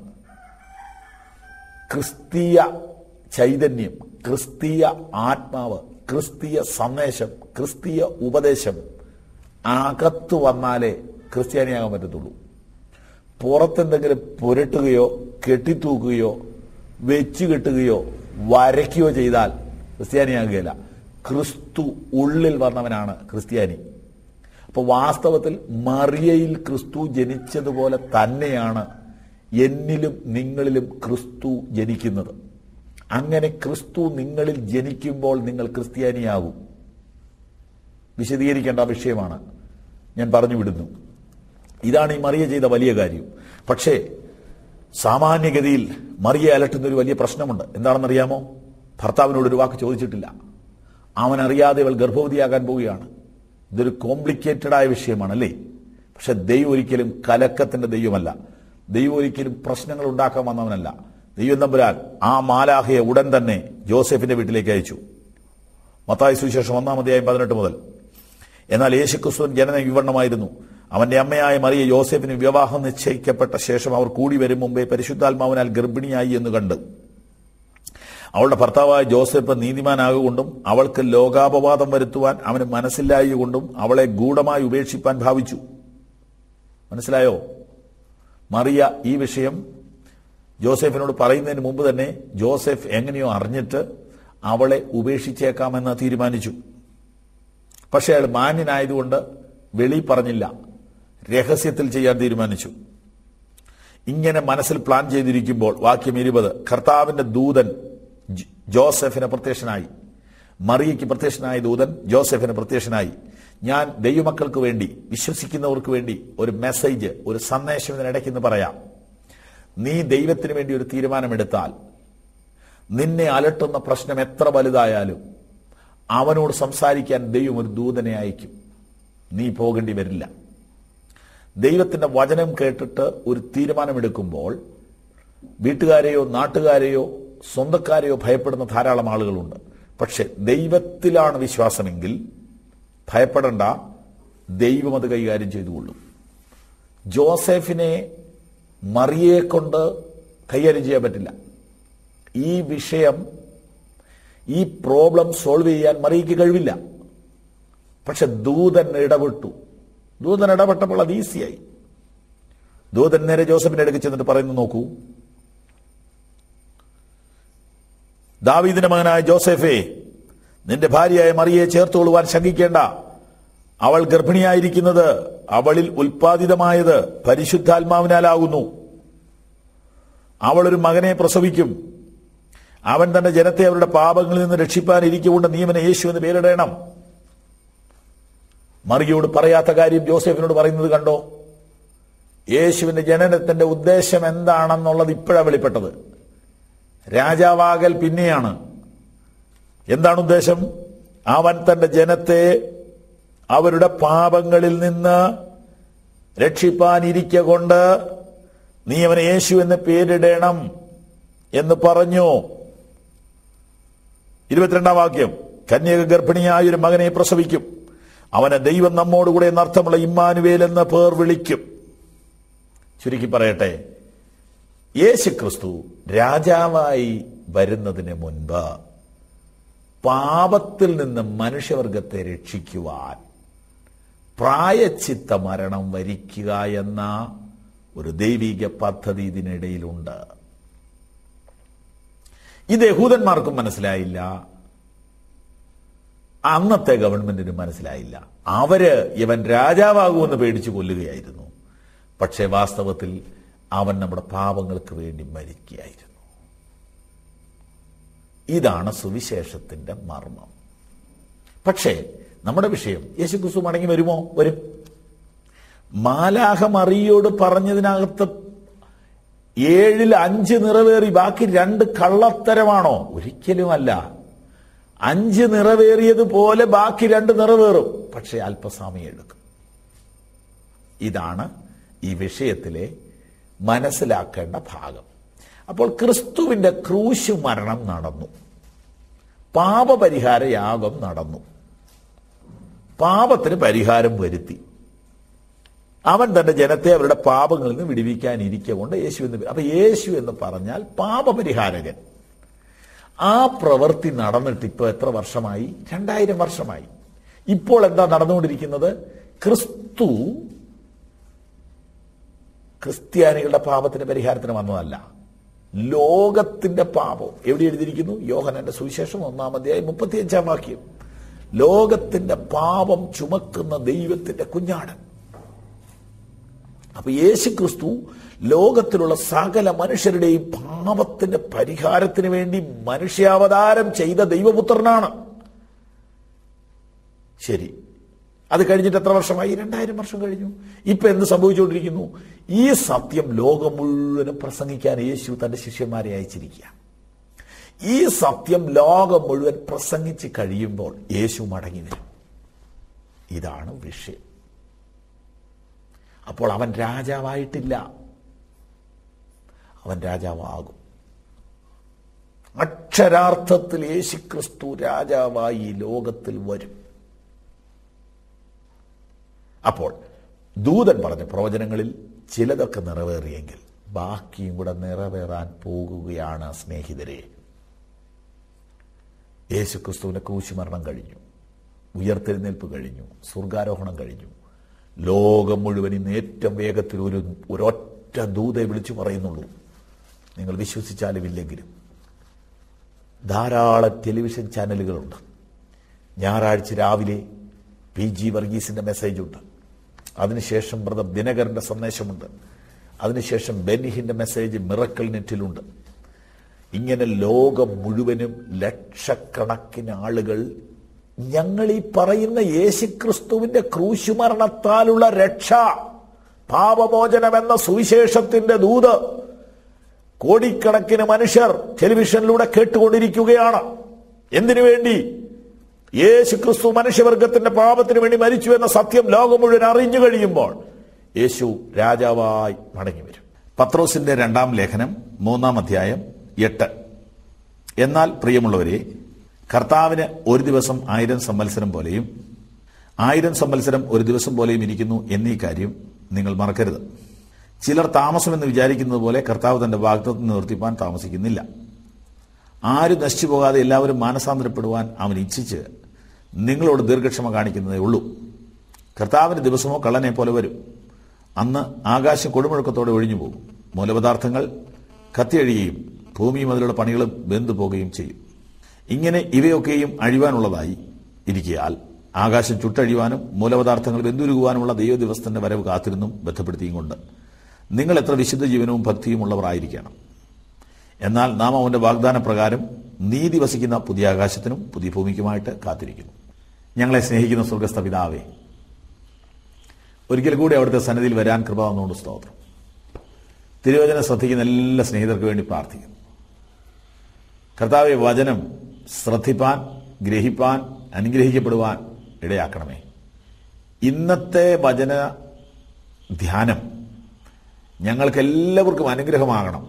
ക്രിസ്തീയ ചൈതന്യം ക്രിസ്തീയ ആത്മാവ് ക്രിസ്തീയ സന്ദേശം ക്രിസ്തീയ ഉപദേശം അകത്ത് വന്നാലേ ക്രിസ്ത്യാനിയാകാൻ പറ്റത്തുള്ളൂ പുറത്തെന്തെങ്കിലും പുരട്ടുകയോ കെട്ടിത്തൂക്കുകയോ വെച്ചു കെട്ടുകയോ വരയ്ക്കുകയോ ചെയ്താൽ ക്രിസ്ത്യാനിയാകുകയില്ല ക്രിസ്തു ഉള്ളിൽ വന്നവനാണ് ക്രിസ്ത്യാനി അപ്പൊ വാസ്തവത്തിൽ മറിയയിൽ ക്രിസ്തു ജനിച്ചതുപോലെ തന്നെയാണ് എന്നിലും നിങ്ങളിലും ക്രിസ്തു ജനിക്കുന്നത് അങ്ങനെ ക്രിസ്തു നിങ്ങളിൽ ജനിക്കുമ്പോൾ നിങ്ങൾ ക്രിസ്ത്യാനിയാകും വിശദീകരിക്കേണ്ട വിഷയമാണ് ഞാൻ പറഞ്ഞു വിടുന്നു ഇതാണ് ഈ മറിയ ചെയ്ത വലിയ കാര്യം പക്ഷേ സാമാന്യഗതിയിൽ മറിയെ അലട്ടുന്ന ഒരു വലിയ പ്രശ്നമുണ്ട് എന്താണെന്നറിയാമോ ഭർത്താവിനോട് ഒരു വാക്ക് ചോദിച്ചിട്ടില്ല അവൻ അറിയാതെ അവൾ ഗർഭവതിയാകാൻ പോവുകയാണ് ഇതൊരു കോംപ്ലിക്കേറ്റഡ് ആയ വിഷയമാണ് അല്ലേ പക്ഷെ ദൈവം ഒരിക്കലും കലക്കത്തിന്റെ ദൈവമല്ല ദൈവം ഒരിക്കലും പ്രശ്നങ്ങൾ ഉണ്ടാക്കാൻ വന്നവനല്ല ദൈവം തമ്പുരാൻ ആ മാലാഹയെ ഉടൻ തന്നെ ജോസഫിന്റെ വീട്ടിലേക്ക് അയച്ചു മത്തായ സുവിശേഷം ഒന്നാമതെയായി പതിനെട്ട് മുതൽ എന്നാൽ യേശുക്രിസ്തുവിൻ ജനനം വിവരണമായിരുന്നു അവന്റെ അമ്മയായ മറിയ യോസെഫിന് വിവാഹം നിശ്ചയിക്കപ്പെട്ട ശേഷം അവർ കൂടി വരും മുമ്പേ പരിശുദ്ധാത്മാവിനാൽ ഗർഭിണിയായി എന്ന് കണ്ടു അവളുടെ ഭർത്താവായ ജോസഫ് നീതിമാനാകൊണ്ടും അവൾക്ക് ലോകാപവാദം വരുത്തുവാൻ അവന് മനസ്സിലായകൊണ്ടും അവളെ ഗൂഢമായി ഉപേക്ഷിപ്പാൻ ഭാവിച്ചു മനസ്സിലായോ മറിയ ഈ വിഷയം ജോസഫിനോട് പറയുന്നതിന് മുമ്പ് തന്നെ ജോസഫ് എങ്ങനെയോ അറിഞ്ഞിട്ട് അവളെ ഉപേക്ഷിച്ചേക്കാമെന്ന് തീരുമാനിച്ചു പക്ഷെ അയാൾ മാന്യനായതുകൊണ്ട് വെളി പറഞ്ഞില്ല രഹസ്യത്തിൽ ചെയ്യാൻ തീരുമാനിച്ചു ഇങ്ങനെ മനസ്സിൽ പ്ലാൻ ചെയ്തിരിക്കുമ്പോൾ വാക്യം ഇരുപത് കർത്താവിന്റെ ദൂതൻ ജ- ജോസഫിന് പ്രത്യക്ഷനായി മറിയയ്ക്ക് പ്രത്യക്ഷനായ ദൂതൻ ജോസഫിന് പ്രത്യക്ഷനായി ഞാൻ ദൈവമക്കൾക്ക് വേണ്ടി വിശ്വസിക്കുന്നവർക്ക് വേണ്ടി ഒരു മെസ്സേജ് ഒരു സന്ദേശം ഇതിനിടയ്ക്ക് എന്ന് പറയാം നീ ദൈവത്തിന് വേണ്ടി ഒരു തീരുമാനമെടുത്താൽ നിന്നെ അലട്ടുന്ന പ്രശ്നം എത്ര വലുതായാലും അവനോട് സംസാരിക്കാൻ ദൈവം ഒരു ദൂതനെ അയക്കും നീ പോകേണ്ടി വരില്ല ദൈവത്തിന്റെ വചനം കേട്ടിട്ട് ഒരു തീരുമാനമെടുക്കുമ്പോൾ വീട്ടുകാരെയോ നാട്ടുകാരെയോ സ്വന്തക്കാരെയോ ഭയപ്പെടുന്ന ധാരാളം ആളുകളുണ്ട് പക്ഷെ ദൈവത്തിലാണ് വിശ്വാസമെങ്കിൽ ഭയപ്പെടേണ്ട ദൈവം അത് കൈകാര്യം ചെയ്തുകൊള്ളും ജോസഫിനെ മറിയെ കൊണ്ട് കൈകാര്യം ചെയ്യാൻ പറ്റില്ല ഈ വിഷയം ഈ പ്രോബ്ലം സോൾവ് ചെയ്യാൻ മറിയയ്ക്ക് കഴിവില്ല പക്ഷെ ദൂതൻ ഇടപെട്ടു ദൂതൻ ഇടപെട്ടപ്പോൾ അത് ഈസിയായി ദൂതൻ നേരെ ജോസഫിന്റെ അടുക്ക് ചെന്നിട്ട് പറയുന്നു നോക്കൂ ദാവീദിന്റെ മകനായ ജോസഫേ നിന്റെ ഭാര്യയായ മറിയെ ചേർത്തുകൊള്ളുവാൻ ശങ്കിക്കേണ്ട അവൾ ഗർഭിണിയായിരിക്കുന്നത് അവളിൽ ഉൽപ്പാദിതമായത് പരിശുദ്ധാത്മാവിനാലാകുന്നു അവൾ ഒരു മകനെ പ്രസവിക്കും അവൻ തന്റെ ജനത്തെ അവരുടെ പാപങ്ങളിൽ നിന്ന് രക്ഷിപ്പാൻ ഇരിക്കുകൊണ്ട് നിയമന യേശു എന്ന് പേരിടണം മറിയോട് പറയാത്ത കാര്യം ജോസഫിനോട് പറയുന്നത് കണ്ടോ യേശുവിന്റെ ജനനത്തിന്റെ ഉദ്ദേശം എന്താണെന്നുള്ളത് ഇപ്പോഴാണ് വെളിപ്പെട്ടത് രാജാവാകൽ പിന്നെയാണ് എന്താണ് ഉദ്ദേശം അവൻ തന്റെ ജനത്തെ അവരുടെ പാപങ്ങളിൽ നിന്ന് രക്ഷിപ്പാനിരിക്ക കൊണ്ട് നീ അവനെ യേശു എന്ന് പേരിടണം എന്ന് പറഞ്ഞു ഇരുപത്തിരണ്ടാം വാക്യം കന്യക ഗർഭിണിയായ ഒരു മകനെ പ്രസവിക്കും അവനെ ദൈവം നമ്മോടുകൂടെ എന്നർത്ഥമുള്ള ഇമ്മാനുവേൽ എന്ന പേർ വിളിക്കും ചുരുക്കി പറയട്ടെ യേശു ക്രിസ്തു രാജാവായി വരുന്നതിന് മുൻപ് പാപത്തിൽ നിന്ന് മനുഷ്യവർഗത്തെ രക്ഷിക്കുവാൻ പ്രായച്ചിത്ത മരണം വരിക്കുക എന്ന ഒരു ദൈവിക പദ്ധതി ഇതിനിടയിലുണ്ട് ഇത് യഹൂദന്മാർക്കും മനസ്സിലായില്ല അന്നത്തെ ഗവൺമെന്റിന് മനസ്സിലായില്ല അവര് ഇവൻ രാജാവാകുമെന്ന് പേടിച്ചു കൊല്ലുകയായിരുന്നു പക്ഷേ വാസ്തവത്തിൽ അവൻ നമ്മുടെ പാപങ്ങൾക്ക് വേണ്ടി മരിക്കുകയായിരുന്നു ഇതാണ് സുവിശേഷത്തിന്റെ മർമ്മം പക്ഷേ നമ്മുടെ വിഷയം യേശുക്രിസ്തു മടങ്ങി വരുമോ വരും മാലാഹ മറിയോട് പറഞ്ഞതിനകത്ത് ഏഴിൽ അഞ്ച് നിറവേറി ബാക്കി രണ്ട് കള്ളത്തരമാണോ ഒരിക്കലുമല്ല അഞ്ച് നിറവേറിയതുപോലെ ബാക്കി രണ്ട് നിറവേറും പക്ഷെ അല്പസമയം എടുക്കും ഇതാണ് ഈ വിഷയത്തിലെ മനസ്സിലാക്കേണ്ട ഭാഗം അപ്പോൾ ക്രിസ്തുവിന്റെ ക്രൂശ് മരണം നടന്നു പാപപരിഹാര യാഗം നടന്നു പാപത്തിന് പരിഹാരം വരുത്തി അവൻ തന്റെ ജനത്തെ അവരുടെ പാപങ്ങളിൽ നിന്ന് വിടിവിക്കാൻ ഇരിക്കൊണ്ട് യേശു എന്ന് അപ്പൊ യേശു എന്ന് പറഞ്ഞാൽ പാപപരിഹാരകൻ ആ പ്രവൃത്തി നടന്നിട്ട് ഇപ്പൊ എത്ര വർഷമായി രണ്ടായിരം വർഷമായി ഇപ്പോൾ എന്താ നടന്നുകൊണ്ടിരിക്കുന്നത് ക്രിസ്തു ക്രിസ്ത്യാനികളുടെ പാപത്തിന്റെ പരിഹാരത്തിന് വന്നതല്ല ലോകത്തിന്റെ പാപം എവിടെ എഴുതിയിരിക്കുന്നു യോഹനന്റെ സുവിശേഷം ഒന്നാമധ്യായ മുപ്പത്തിയഞ്ചാം വാക്യം ലോകത്തിന്റെ പാപം ചുമക്കുന്ന ദൈവത്തിന്റെ കുഞ്ഞാടൻ അപ്പൊ യേശു ക്രിസ്തു ലോകത്തിലുള്ള സകല മനുഷ്യരുടെയും പാപത്തിന്റെ പരിഹാരത്തിന് വേണ്ടി മനുഷ്യാവതാരം ചെയ്ത ദൈവപുത്രനാണ് ശരി അത് കഴിഞ്ഞിട്ട് എത്ര വർഷമായി രണ്ടായിരം വർഷം കഴിഞ്ഞു ഇപ്പൊ എന്ത് സംഭവിച്ചുകൊണ്ടിരിക്കുന്നു ഈ സത്യം ലോകം മുഴുവനും പ്രസംഗിക്കാൻ യേശു തന്റെ ശിഷ്യന്മാരെ അയച്ചിരിക്കുക ഈ സത്യം ലോകം മുഴുവൻ പ്രസംഗിച്ച് കഴിയുമ്പോൾ യേശു മടങ്ങി വരും ഇതാണ് വിഷയം അപ്പോൾ അവൻ രാജാവായിട്ടില്ല അവൻ രാജാവാകും അക്ഷരാർത്ഥത്തിൽ യേശുക്രിസ്തു രാജാവായി ഈ ലോകത്തിൽ വരും അപ്പോൾ ദൂതൻ പറഞ്ഞ പ്രവചനങ്ങളിൽ ചിലതൊക്കെ നിറവേറിയെങ്കിൽ ബാക്കിയും കൂടെ നിറവേറാൻ പോകുകയാണ് സ്നേഹിതരെ യേശുക്രിസ്തുവിന്റെ ക്രൂശുമരണം കഴിഞ്ഞു ഉയർത്തെഴുന്നേൽപ്പ് കഴിഞ്ഞു സ്വർഗാരോഹണം കഴിഞ്ഞു ലോകം മുഴുവൻ ഇന്ന് ഏറ്റവും വേഗത്തിൽ ഒരു ഒരൊറ്റ ദൂതെ വിളിച്ചു പറയുന്നുള്ളൂ നിങ്ങൾ വിശ്വസിച്ചാലും ഇല്ലെങ്കിലും ധാരാളം ടെലിവിഷൻ ചാനലുകളുണ്ട് ഞായറാഴ്ച രാവിലെ പി ജി വർഗീസിന്റെ മെസ്സേജ് ഉണ്ട് അതിനുശേഷം ബ്രദർ ദിനകരന്റെ സന്ദേശമുണ്ട് അതിനുശേഷം ബെന്നിഹിന്റെ മെസ്സേജ് മിറക്കൽ നെറ്റിലുണ്ട് ഇങ്ങനെ ലോകം മുഴുവനും ലക്ഷക്കണക്കിന് ആളുകൾ ഞങ്ങൾ ഈ പറയുന്ന യേശുക്രിസ്തുവിന്റെ ക്രൂശുമരണത്താലുള്ള രക്ഷ പാപമോചനം എന്ന സുവിശേഷത്തിന്റെ ദൂത് കോടിക്കണക്കിന് മനുഷ്യർ ടെലിവിഷനിലൂടെ കേട്ടുകൊണ്ടിരിക്കുകയാണ് എന്തിനു വേണ്ടി യേശു ക്രിസ്തു മനുഷ്യവർഗത്തിന്റെ പാപത്തിന് വേണ്ടി മരിച്ചു എന്ന സത്യം ലോകം മുഴുവൻ അറിഞ്ഞു കഴിയുമ്പോൾ യേശു രാജാവായി മടങ്ങി വരും പത്രോസിന്റെ രണ്ടാം ലേഖനം മൂന്നാം അധ്യായം എട്ട് എന്നാൽ പ്രിയമുള്ളവരെ കർത്താവിന് ഒരു ദിവസം ആയിരം സംവത്സരം പോലെയും ആയിരം സംവത്സരം ഒരു ദിവസം പോലെയും ഇരിക്കുന്നു എന്നീ കാര്യം നിങ്ങൾ മറക്കരുത് ചിലർ താമസമെന്ന് വിചാരിക്കുന്നത് പോലെ കർത്താവ് തന്റെ വാഗ്ദത്വം നിവർത്തിപ്പാൻ താമസിക്കുന്നില്ല ആരും നശിച്ചു പോകാതെ എല്ലാവരും മാനസാന്തരപ്പെടുവാൻ അവൻ ഇച്ഛിച്ച് നിങ്ങളോട് ദീർഘക്ഷമ കാണിക്കുന്നതേ ഉള്ളൂ കർത്താവിന്റെ ദിവസമോ കള്ളനെ പോലെ വരും അന്ന് ആകാശം കൊടുമുഴക്കത്തോടെ ഒഴിഞ്ഞു പോകും മൂലപദാർത്ഥങ്ങൾ കത്തിയഴിയുകയും ഭൂമിയും അതിലുള്ള പണികളും വെന്തു പോകുകയും ചെയ്യും ഇങ്ങനെ ഇവയൊക്കെയും അഴിവാനുള്ളതായി ഇരിക്കയാൽ ആകാശം ചുട്ടഴിയുവാനും മൂലപദാർത്ഥങ്ങൾ വെന്തുരുകുവാനുമുള്ള ദൈവദിവസത്തിന്റെ വരവ് കാത്തിരുന്നും ബന്ധപ്പെടുത്തിയും കൊണ്ട് നിങ്ങൾ എത്ര വിശുദ്ധ ജീവനവും ഭക്തിയും ഉള്ളവരായിരിക്കണം എന്നാൽ നാം അവന്റെ വാഗ്ദാന പ്രകാരം നീതി വസിക്കുന്ന പുതിയ ആകാശത്തിനും പുതിയ ഭൂമിക്കുമായിട്ട് കാത്തിരിക്കുന്നു ഞങ്ങളെ സ്നേഹിക്കുന്ന സ്വർഗസ്ഥ പിതാവേ ഒരിക്കൽ കൂടി അവിടുത്തെ സന്നിധിയിൽ വരാൻ കൃപ വന്നുകൊണ്ട് സ്തോത്രം തിരുവചനം ശ്രദ്ധിക്കുന്ന എല്ലാ സ്നേഹിതർക്ക് വേണ്ടി പ്രാർത്ഥിക്കുന്നു കർത്താവെ വചനം ശ്രദ്ധിപ്പാൻ ഗ്രഹിപ്പാൻ അനുഗ്രഹിക്കപ്പെടുവാൻ ഇടയാക്കണമേ ഇന്നത്തെ വചന ധ്യാനം ഞങ്ങൾക്ക് എല്ലാവർക്കും അനുഗ്രഹമാകണം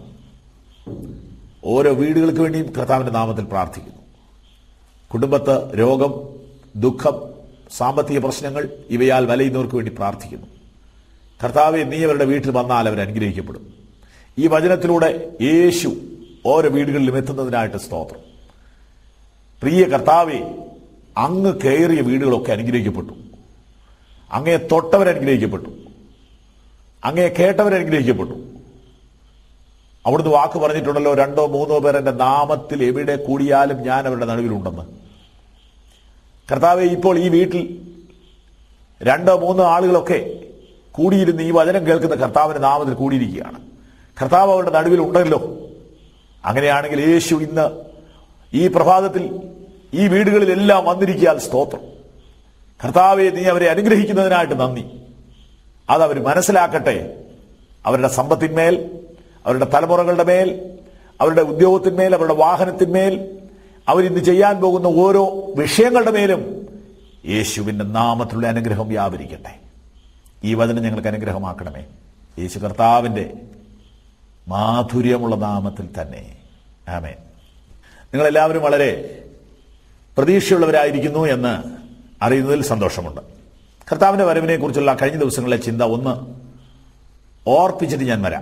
ഓരോ വീടുകൾക്ക് വേണ്ടിയും കർത്താവിന്റെ നാമത്തിൽ പ്രാർത്ഥിക്കുന്നു കുടുംബത്ത് രോഗം ദുഃഖം സാമ്പത്തിക പ്രശ്നങ്ങൾ ഇവയാൽ വലയുന്നവർക്ക് വേണ്ടി പ്രാർത്ഥിക്കുന്നു കർത്താവെ നീ അവരുടെ വീട്ടിൽ വന്നാൽ അവർ അനുഗ്രഹിക്കപ്പെടും ഈ വചനത്തിലൂടെ യേശു ഓരോ വീടുകളിലും എത്തുന്നതിനായിട്ട് സ്തോത്രം പ്രിയ കർത്താവെ അങ്ങ് കയറിയ വീടുകളൊക്കെ അനുഗ്രഹിക്കപ്പെട്ടു അങ്ങയെ തൊട്ടവർ അനുഗ്രഹിക്കപ്പെട്ടു അങ്ങയെ കേട്ടവർ അനുഗ്രഹിക്കപ്പെട്ടു അവിടുന്ന് വാക്ക് പറഞ്ഞിട്ടുണ്ടല്ലോ രണ്ടോ മൂന്നോ പേർ എന്റെ നാമത്തിൽ എവിടെ കൂടിയാലും ഞാൻ അവരുടെ നടുവിലുണ്ടെന്ന് കർത്താവെ ഇപ്പോൾ ഈ വീട്ടിൽ രണ്ടോ മൂന്നോ ആളുകളൊക്കെ കൂടിയിരുന്ന് ഈ വചനം കേൾക്കുന്ന കർത്താവിന്റെ നാമത്തിൽ കൂടിയിരിക്കുകയാണ് കർത്താവ് അവരുടെ നടുവിൽ ഉണ്ടല്ലോ അങ്ങനെയാണെങ്കിൽ യേശു ഇന്ന് ഈ പ്രഭാതത്തിൽ ഈ വീടുകളിലെല്ലാം വന്നിരിക്കാൻ സ്തോത്രം കർത്താവെ നീ അവരെ അനുഗ്രഹിക്കുന്നതിനായിട്ട് നന്ദി അതവർ മനസ്സിലാക്കട്ടെ അവരുടെ സമ്പത്തിന്മേൽ അവരുടെ തലമുറകളുടെ മേൽ അവരുടെ ഉദ്യോഗത്തിന്മേൽ അവരുടെ വാഹനത്തിന്മേൽ അവരിന്ന് ചെയ്യാൻ പോകുന്ന ഓരോ വിഷയങ്ങളുടെ മേലും യേശുവിന്റെ നാമത്തിലുള്ള അനുഗ്രഹം വ്യാപരിക്കട്ടെ ഈ വചനം ഞങ്ങൾക്ക് അനുഗ്രഹമാക്കണമേ യേശു കർത്താവിന്റെ മാധുര്യമുള്ള നാമത്തിൽ തന്നെ ആമേൻ നിങ്ങളെല്ലാവരും വളരെ പ്രതീക്ഷയുള്ളവരായിരിക്കുന്നു എന്ന് അറിയുന്നതിൽ സന്തോഷമുണ്ട് കർത്താവിന്റെ വരവിനെ കുറിച്ചുള്ള കഴിഞ്ഞ ദിവസങ്ങളിലെ ചിന്ത ഒന്ന് ഓർപ്പിച്ചിട്ട് ഞാൻ വരാം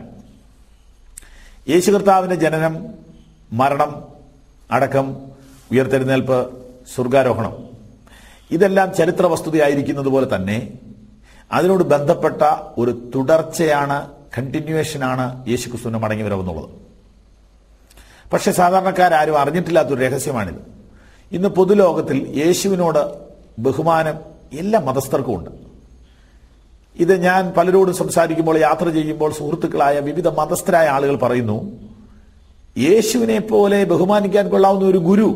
യേശു കർത്താവിന്റെ ജനനം മരണം അടക്കം ഉയർത്തെഴുന്നേൽപ്പ് സ്വർഗാരോഹണം ഇതെല്ലാം ചരിത്ര വസ്തുതയായിരിക്കുന്നത് പോലെ തന്നെ അതിനോട് ബന്ധപ്പെട്ട ഒരു തുടർച്ചയാണ് കണ്ടിന്യൂവേഷനാണ് യേശു ക്രിസ്തുവിന്റെ മടങ്ങി വരവെന്നുള്ളത് പക്ഷെ സാധാരണക്കാരും അറിഞ്ഞിട്ടില്ലാത്തൊരു രഹസ്യമാണിത് ഇന്ന് പൊതുലോകത്തിൽ യേശുവിനോട് ബഹുമാനം എല്ലാ മതസ്ഥർക്കും ഉണ്ട് ഇത് ഞാൻ പലരോടും സംസാരിക്കുമ്പോൾ യാത്ര ചെയ്യുമ്പോൾ സുഹൃത്തുക്കളായ വിവിധ മതസ്ഥരായ ആളുകൾ പറയുന്നു യേശുവിനെ പോലെ ബഹുമാനിക്കാൻ കൊള്ളാവുന്ന ഒരു ഗുരു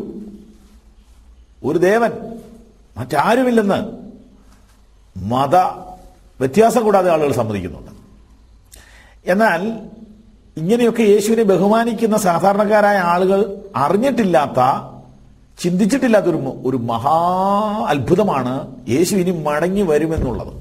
ഒരു ദേവൻ മറ്റാരുമില്ലെന്ന് മത വ്യത്യാസം കൂടാതെ ആളുകൾ സമ്മതിക്കുന്നുണ്ട് എന്നാൽ ഇങ്ങനെയൊക്കെ യേശുവിനെ ബഹുമാനിക്കുന്ന സാധാരണക്കാരായ ആളുകൾ അറിഞ്ഞിട്ടില്ലാത്ത ചിന്തിച്ചിട്ടില്ലാത്ത ഒരു ഒരു മഹാ അത്ഭുതമാണ് യേശു ഇനി മടങ്ങി വരുമെന്നുള്ളത്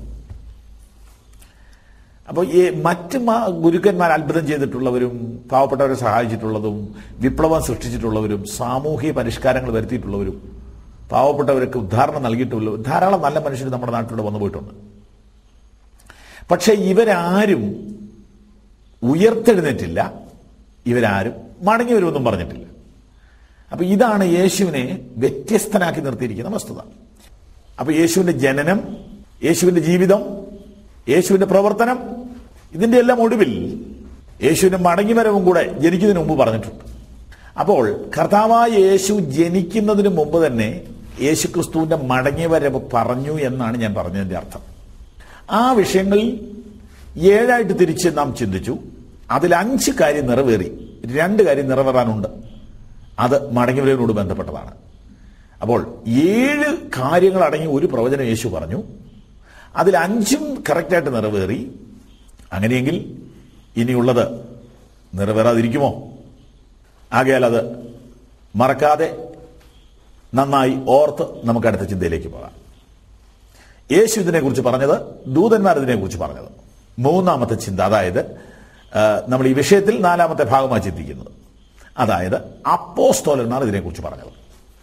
അപ്പോൾ ഈ മറ്റ് മ- ഗുരുക്കന്മാർ അത്ഭുതം ചെയ്തിട്ടുള്ളവരും പാവപ്പെട്ടവരെ സഹായിച്ചിട്ടുള്ളതും വിപ്ലവം സൃഷ്ടിച്ചിട്ടുള്ളവരും സാമൂഹിക പരിഷ്കാരങ്ങൾ വരുത്തിയിട്ടുള്ളവരും പാവപ്പെട്ടവർക്ക് ഉദ്ധാരണം നൽകിയിട്ടുള്ള ധാരാളം നല്ല മനുഷ്യർ നമ്മുടെ നാട്ടിലൂടെ വന്നു പോയിട്ടുണ്ട് പക്ഷെ ഇവരാരും ഉയർത്തെഴുന്നേറ്റില്ല ഇവരാരും മടങ്ങി വരുമെന്നും പറഞ്ഞിട്ടില്ല അപ്പൊ ഇതാണ് യേശുവിനെ വ്യത്യസ്തനാക്കി നിർത്തിയിരിക്കുന്ന വസ്തുത അപ്പൊ യേശുവിന്റെ ജനനം യേശുവിന്റെ ജീവിതം യേശുവിന്റെ പ്രവർത്തനം ഇതിന്റെ എല്ലാം ഒടുവിൽ യേശുവിന്റെ മടങ്ങിവരവും കൂടെ ജനിക്കുന്നതിന് മുമ്പ് പറഞ്ഞിട്ടുണ്ട് അപ്പോൾ കർത്താവായ യേശു ജനിക്കുന്നതിന് മുമ്പ് തന്നെ യേശു ക്രിസ്തുവിന്റെ മടങ്ങിവരവ് പറഞ്ഞു എന്നാണ് ഞാൻ പറഞ്ഞതിന്റെ അർത്ഥം ആ വിഷയങ്ങളിൽ ഏഴായിട്ട് തിരിച്ച് നാം ചിന്തിച്ചു അതിൽ അഞ്ച് കാര്യം നിറവേറി രണ്ട് കാര്യം നിറവേറാനുണ്ട് അത് മടങ്ങിവരവിനോട് ബന്ധപ്പെട്ടതാണ് അപ്പോൾ ഏഴ് കാര്യങ്ങൾ അടങ്ങി ഒരു പ്രവചനം യേശു പറഞ്ഞു അതിൽ അഞ്ചും കറക്റ്റായിട്ട് നിറവേറി അങ്ങനെയെങ്കിൽ ഇനിയുള്ളത് നിറവേറാതിരിക്കുമോ ആകയാൽ അത് മറക്കാതെ നന്നായി ഓർത്ത് നമുക്ക് അടുത്ത ചിന്തയിലേക്ക് പോകാം യേശു ഇതിനെക്കുറിച്ച് പറഞ്ഞത് ദൂതന്മാർ ഇതിനെക്കുറിച്ച് പറഞ്ഞത് മൂന്നാമത്തെ ചിന്ത അതായത് ആ, നമ്മൾ ഈ വിഷയത്തിൽ നാലാമത്തെ ഭാഗമായി ചിന്തിക്കുന്നത് അതായത് അപ്പോസ്തോലന്മാർ ഇതിനെക്കുറിച്ച് പറഞ്ഞത്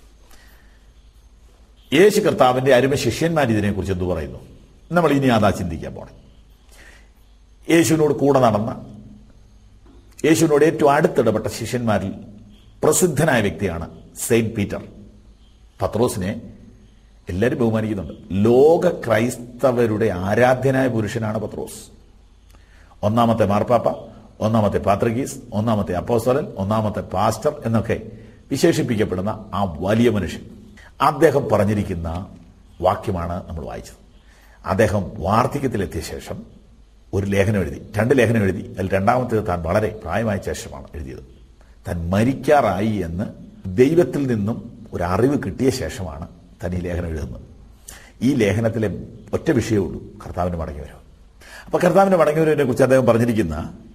യേശു കർത്താവിന്റെ അരുമ ശിഷ്യന്മാർ ഇതിനെക്കുറിച്ച് എന്തു പറയുന്നു നമ്മൾ ഇനി അതാ ചിന്തിക്കാൻ പോണേ യേശുവിനോട് കൂടെ നടന്ന യേശുവിനോട് ഏറ്റവും അടുത്തിടപെട്ട ശിഷ്യന്മാരിൽ പ്രസിദ്ധനായ വ്യക്തിയാണ് സെയിന്റ് പീറ്റർ പത്രോസിനെ എല്ലാവരും ബഹുമാനിക്കുന്നുണ്ട് ലോക ക്രൈസ്തവരുടെ ആരാധ്യനായ പുരുഷനാണ് പത്രോസ് ഒന്നാമത്തെ മാർപ്പാപ്പ ഒന്നാമത്തെ പാത്രഗീസ് ഒന്നാമത്തെ അപ്പോസ്തലൻ ഒന്നാമത്തെ പാസ്റ്റർ എന്നൊക്കെ വിശേഷിപ്പിക്കപ്പെടുന്ന ആ വലിയ മനുഷ്യൻ അദ്ദേഹം പറഞ്ഞിരിക്കുന്ന വാക്യമാണ് നമ്മൾ വായിച്ചത് അദ്ദേഹം വാർദ്ധക്യത്തിലെത്തിയ ശേഷം ഒരു ലേഖനം എഴുതി രണ്ട് ലേഖനം എഴുതി അതിൽ രണ്ടാമത്തേത് താൻ വളരെ പ്രായമായ ശേഷമാണ് എഴുതിയത് താൻ മരിക്കാറായി എന്ന് ദൈവത്തിൽ നിന്നും ഒരു അറിവ് കിട്ടിയ ശേഷമാണ് താൻ ഈ ലേഖനം എഴുതുന്നത് ഈ ലേഖനത്തിലെ ഒറ്റ വിഷയമേ ഉള്ളൂ കർത്താവിന് മടങ്ങി വരും അപ്പൊ കർത്താവിന്റെ മടങ്ങി വരവിനെ കുറിച്ച് അദ്ദേഹം പറഞ്ഞിരിക്കുന്ന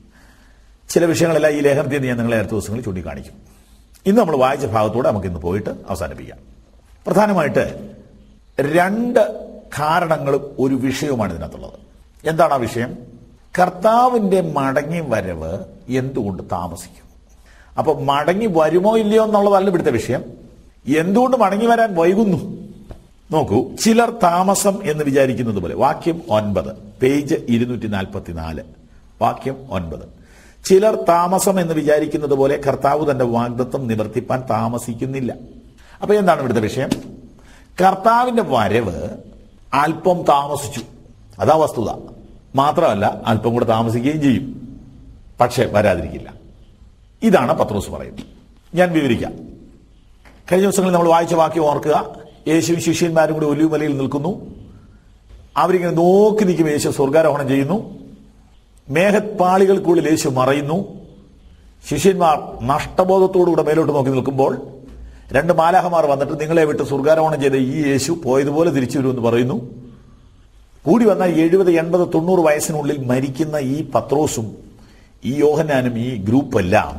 ചില വിഷയങ്ങളെല്ലാം ഈ ലേഖനത്തിൽ ഞാൻ നിങ്ങളെ അടുത്ത ദിവസങ്ങളിൽ ചൂണ്ടിക്കാണിക്കും ഇന്ന് നമ്മൾ വായിച്ച ഭാഗത്തൂടെ നമുക്ക് ഇന്ന് പോയിട്ട് അവസാനിപ്പിക്കാം പ്രധാനമായിട്ട് രണ്ട് കാരണങ്ങളും ഒരു വിഷയവുമാണ് ഇതിനകത്തുള്ളത് എന്താണ് ആ വിഷയം കർത്താവിന്റെ മടങ്ങി വരവ് എന്തുകൊണ്ട് താമസിക്കും അപ്പൊ മടങ്ങി വരുമോ ഇല്ലയോ എന്നുള്ളതല്ല ഇവിടുത്തെ വിഷയം എന്തുകൊണ്ട് മടങ്ങി വരാൻ വൈകുന്നു നോക്കൂ ചിലർ താമസം എന്ന് വിചാരിക്കുന്നത് പോലെ വാക്യം ഒൻപത് പേജ് ഇരുന്നൂറ്റി നാൽപ്പത്തിനാല് വാക്യം ഒൻപത് ചിലർ താമസം എന്ന് വിചാരിക്കുന്നത് പോലെ കർത്താവ് തന്റെ വാഗ്ദത്വം നിവർത്തിപ്പാൻ താമസിക്കുന്നില്ല അപ്പൊ എന്താണ് ഇവിടുത്തെ വിഷയം കർത്താവിന്റെ വരവ് അല്പം താമസിച്ചു അതാ വസ്തുത മാത്രമല്ല അല്പം കൂടെ താമസിക്കുകയും ചെയ്യും പക്ഷെ വരാതിരിക്കില്ല ഇതാണ് പത്രോസ് പറയുന്നത് ഞാൻ വിവരിക്കാം കഴിഞ്ഞ ദിവസങ്ങളിൽ നമ്മൾ വായിച്ച വാക്യം ഓർക്കുക യേശു ശിഷ്യന്മാരും കൂടി ഒലിവുമലയിൽ നിൽക്കുന്നു അവരിങ്ങനെ നോക്കി നിൽക്കും യേശു സ്വർഗാരോഹണം ചെയ്യുന്നു മേഘപ്പാളികൾക്കുള്ളിൽ യേശു മറയുന്നു ശിഷ്യന്മാർ നഷ്ടബോധത്തോടുകൂടെ മേലോട്ട് നോക്കി നിൽക്കുമ്പോൾ രണ്ട് മാലാഹമാർ വന്നിട്ട് നിങ്ങളെ വിട്ട് സ്വർഗാരോഹണം ചെയ്ത ഈ യേശു പോയതുപോലെ തിരിച്ചു വരുമെന്ന് പറയുന്നു കൂടി വന്ന എഴുപത് എൺപത് തൊണ്ണൂറ് വയസ്സിനുള്ളിൽ മരിക്കുന്ന ഈ പത്രോസും ഈ യോഹനാനും ഈ ഗ്രൂപ്പെല്ലാം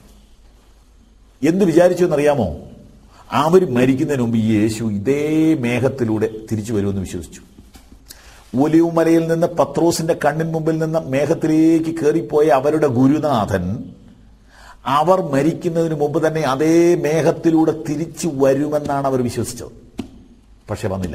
എന്ത് വിചാരിച്ചു എന്നറിയാമോ അവർ മരിക്കുന്നതിന് മുമ്പ് ഈ യേശു ഇതേ മേഘത്തിലൂടെ തിരിച്ചു വരുമെന്ന് വിശ്വസിച്ചു ഒലിവുമലയിൽ നിന്ന് പത്രോസിന്റെ കണ്ണിൻ മുമ്പിൽ നിന്ന് മേഘത്തിലേക്ക് കയറിപ്പോയ അവരുടെ ഗുരുനാഥൻ അവർ മരിക്കുന്നതിന് മുമ്പ് തന്നെ അതേ മേഘത്തിലൂടെ തിരിച്ചു വരുമെന്നാണ് അവർ വിശ്വസിച്ചത് പക്ഷെ വന്നില്ല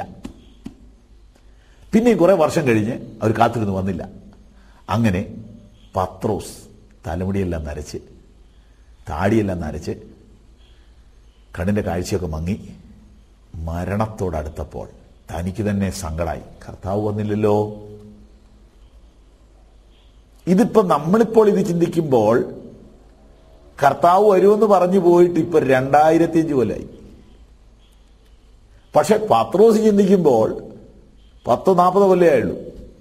പിന്നെയും കുറെ വർഷം കഴിഞ്ഞ് അവർ കാത്തിരുന്ന് വന്നില്ല അങ്ങനെ പത്രോസ് തലമുടിയെല്ലാം നരച്ച് താടിയെല്ലാം നരച്ച് കണ്ണിന്റെ കാഴ്ചയൊക്കെ മങ്ങി മരണത്തോടടുത്തപ്പോൾ തനിക്ക് തന്നെ സങ്കടായി കർത്താവ് വന്നില്ലല്ലോ ഇതിപ്പോ നമ്മളിപ്പോൾ ഇത് ചിന്തിക്കുമ്പോൾ കർത്താവ് വരുമെന്ന് പറഞ്ഞു പോയിട്ട് ഇപ്പൊ രണ്ടായിരത്തി അഞ്ച് കൊല്ലായി പക്ഷെ പത്രോസ് ചിന്തിക്കുമ്പോൾ പത്ത് നാൽപ്പത് കൊല്ലേ ആയുള്ളൂ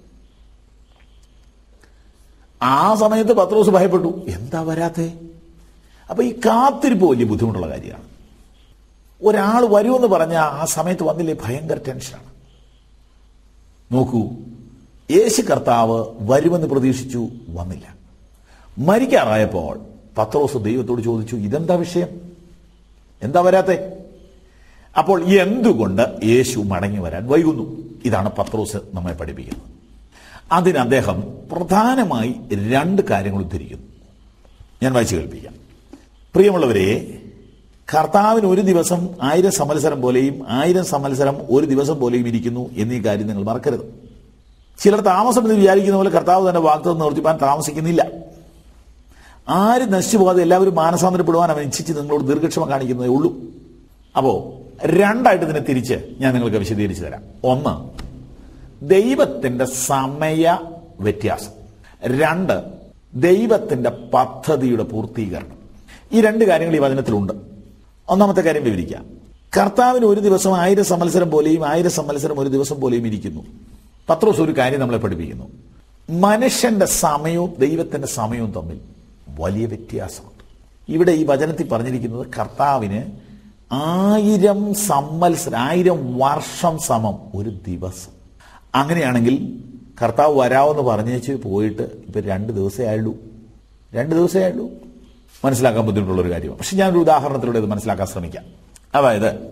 ആ സമയത്ത് പത്രോസ് ഭയപ്പെട്ടു എന്താ വരാത്തെ അപ്പൊ ഈ കാത്തിരിപ്പ് വലിയ ബുദ്ധിമുട്ടുള്ള കാര്യമാണ് ഒരാൾ വരുമെന്ന് പറഞ്ഞ ആ സമയത്ത് വന്നില്ലേ ഭയങ്കര ടെൻഷനാണ് നോക്കൂ യേശു കർത്താവ് വരുമെന്ന് പ്രതീക്ഷിച്ചു വന്നില്ല മരിക്കാറായപ്പോൾ പത്രോസ് ദൈവത്തോട് ചോദിച്ചു ഇതെന്താ വിഷയം എന്താ വരാത്തെ അപ്പോൾ എന്തുകൊണ്ട് യേശു മടങ്ങി വരാൻ വൈകുന്നു ഇതാണ് പത്രോസ് നമ്മെ പഠിപ്പിക്കുന്നത് അതിന് അദ്ദേഹം പ്രധാനമായി രണ്ട് കാര്യങ്ങൾ ഉദ്ധരിക്കുന്നു ഞാൻ വായിച്ചു കേൾപ്പിക്കാം പ്രിയമുള്ളവരെ കർത്താവിന് ഒരു ദിവസം ആയിരം സംവത്സരം പോലെയും ആയിരം സംവത്സരം ഒരു ദിവസം പോലെയും ഇരിക്കുന്നു എന്നീ കാര്യം നിങ്ങൾ മറക്കരുത് ചിലർ താമസം എന്ന് വിചാരിക്കുന്ന പോലെ കർത്താവ് തന്നെ വാഗ്ദത്തം നിവർത്തിപ്പാൻ താമസിക്കുന്നില്ല ആരും നശിച്ചു പോകാതെ എല്ലാവരും മാനസാന്തരപ്പെടുവാൻ അവൻ ഇച്ഛിച്ച് നിങ്ങളോട് ദീർഘക്ഷമ കാണിക്കുന്നതേ ഉള്ളൂ അപ്പോ രണ്ടായിട്ട് ഇതിനെ തിരിച്ച് ഞാൻ നിങ്ങൾക്ക് വിശദീകരിച്ചു തരാം ഒന്ന് ദൈവത്തിന്റെ സമയ വ്യത്യാസം രണ്ട് ദൈവത്തിന്റെ പദ്ധതിയുടെ പൂർത്തീകരണം ഈ രണ്ട് കാര്യങ്ങൾ ഈ വചനത്തിലുണ്ട് ഒന്നാമത്തെ കാര്യം വിവരിക്കാം കർത്താവിന് ഒരു ദിവസം ആയിരം സംവത്സരം പോലെയും ആയിരം സംവത്സരം ഒരു ദിവസം പോലെയും ഇരിക്കുന്നു പത്രോസ് ഒരു കാര്യം നമ്മളെ പഠിപ്പിക്കുന്നു മനുഷ്യന്റെ സമയവും ദൈവത്തിന്റെ സമയവും തമ്മിൽ വലിയ വ്യത്യാസമുണ്ട് ഇവിടെ ഈ വചനത്തിൽ പറഞ്ഞിരിക്കുന്നത് കർത്താവിന് ആയിരം സംവത്സരം ആയിരം വർഷം സമം ഒരു ദിവസം അങ്ങനെയാണെങ്കിൽ കർത്താവ് വരാമെന്ന് പറഞ്ഞേച്ച് പോയിട്ട് ഇപ്പൊ രണ്ട് ദിവസമേ ആയുള്ളൂ രണ്ട് ദിവസമേ ആയുള്ളൂ മനസ്സിലാക്കാൻ ബുദ്ധിമുട്ടുള്ള ഒരു കാര്യമാണ് പക്ഷെ ഞാനൊരു ഉദാഹരണത്തിലൂടെ ഇത് മനസ്സിലാക്കാൻ ശ്രമിക്കാം അതായത്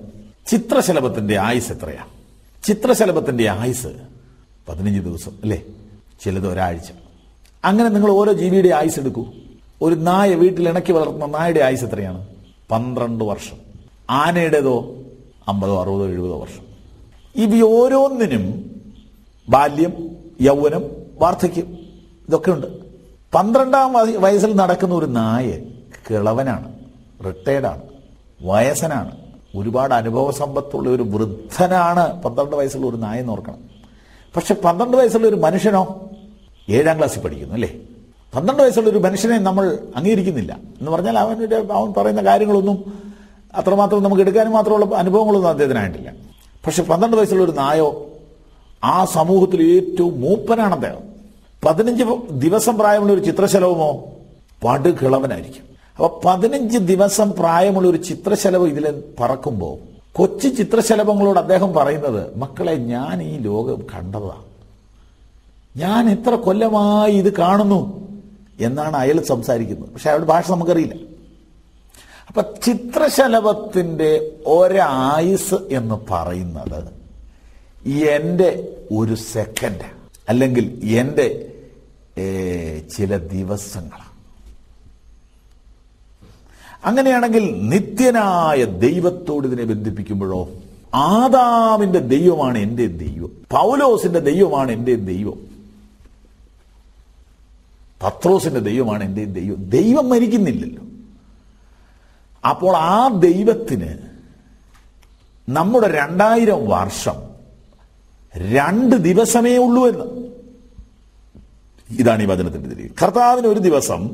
ചിത്രശലഭത്തിന്റെ ആയുസ് എത്രയാ ചിത്രശലഭത്തിന്റെ ആയുസ് പതിനഞ്ച് ദിവസം അല്ലേ ചിലത് ഒരാഴ്ച അങ്ങനെ നിങ്ങൾ ഓരോ ജീവിയുടെ ആയുസ് എടുക്കൂ ഒരു നായ വീട്ടിൽ ഇണക്കി വളർത്തുന്ന നായയുടെ ആയുസ് എത്രയാണ് പന്ത്രണ്ട് വർഷം ആനയുടേതോ അമ്പതോ അറുപതോ എഴുപതോ വർഷം ഇവ ഓരോന്നിനും ബാല്യം യൗവനം വാർദ്ധക്യം ഇതൊക്കെ ഉണ്ട് പന്ത്രണ്ടാം വയ- വയസ്സിൽ നടക്കുന്ന ഒരു നായ കിളവനാണ് റിട്ടയർഡാണ് വയസ്സനാണ് ഒരുപാട് അനുഭവ സമ്പത്തുള്ള ഒരു വൃദ്ധനാണ് പന്ത്രണ്ട് വയസ്സുള്ള ഒരു നായ എന്ന് ഓർക്കണം പക്ഷെ പന്ത്രണ്ട് വയസ്സുള്ള ഒരു മനുഷ്യനോ ഏഴാം ക്ലാസ്സിൽ പഠിക്കുന്നു അല്ലേ പന്ത്രണ്ട് വയസ്സുള്ള ഒരു മനുഷ്യനെ നമ്മൾ അംഗീകരിക്കുന്നില്ല എന്ന് പറഞ്ഞാൽ അവൻ്റെ അവൻ പറയുന്ന കാര്യങ്ങളൊന്നും അത്രമാത്രം നമുക്ക് എടുക്കാനും മാത്രമുള്ള അനുഭവങ്ങളൊന്നും അദ്ദേഹത്തിനായിട്ടില്ല പക്ഷെ പന്ത്രണ്ട് വയസ്സുള്ള ഒരു നായോ ആ സമൂഹത്തിൽ ഏറ്റവും മൂപ്പനാണ് അദ്ദേഹം പതിനഞ്ച് ദിവസം പ്രായമുള്ള ഒരു ചിത്രശലഭമോ പടുകിളവനായിരിക്കും അപ്പൊ പതിനഞ്ച് ദിവസം പ്രായമുള്ള ഒരു ചിത്രശലഭം ഇതിൽ പറക്കുമ്പോൾ കൊച്ചു ചിത്രശലഭങ്ങളോട് അദ്ദേഹം പറയുന്നത് മക്കളെ ഞാൻ ഈ ലോകം കണ്ടതാ ഞാൻ എത്ര കൊല്ലമായി ഇത് കാണുന്നു എന്നാണ് അയാൾ സംസാരിക്കുന്നത് പക്ഷെ അയാളുടെ ഭാഷ നമുക്കറിയില്ല അപ്പൊ ചിത്രശലഭത്തിന്റെ ഒരായുസ് എന്ന് പറയുന്നത് എൻ്റെ ഒരു സെക്കൻഡ് അല്ലെങ്കിൽ എൻ്റെ ഏ, ചില ദിവസങ്ങളാണ് അങ്ങനെയാണെങ്കിൽ നിത്യനായ ദൈവത്തോട് ഇതിനെ ബന്ധിപ്പിക്കുമ്പോഴോ ആദാമിന്റെ ദൈവമാണ് എൻ്റെ ദൈവം പൗലോസിന്റെ ദൈവമാണ് എൻ്റെ ദൈവം പത്രോസിന്റെ ദൈവമാണ് എൻ്റെ ദൈവം ദൈവം മരിക്കുന്നില്ലല്ലോ അപ്പോൾ ആ ദൈവത്തിന് നമ്മുടെ രണ്ടായിരം വർഷം രണ്ട് ദിവസമേ ഉള്ളൂ എന്ന് ഇതാണ് ഈ വചനത്തിന്റെ തിരി കർത്താവിന് ഒരു ദിവസം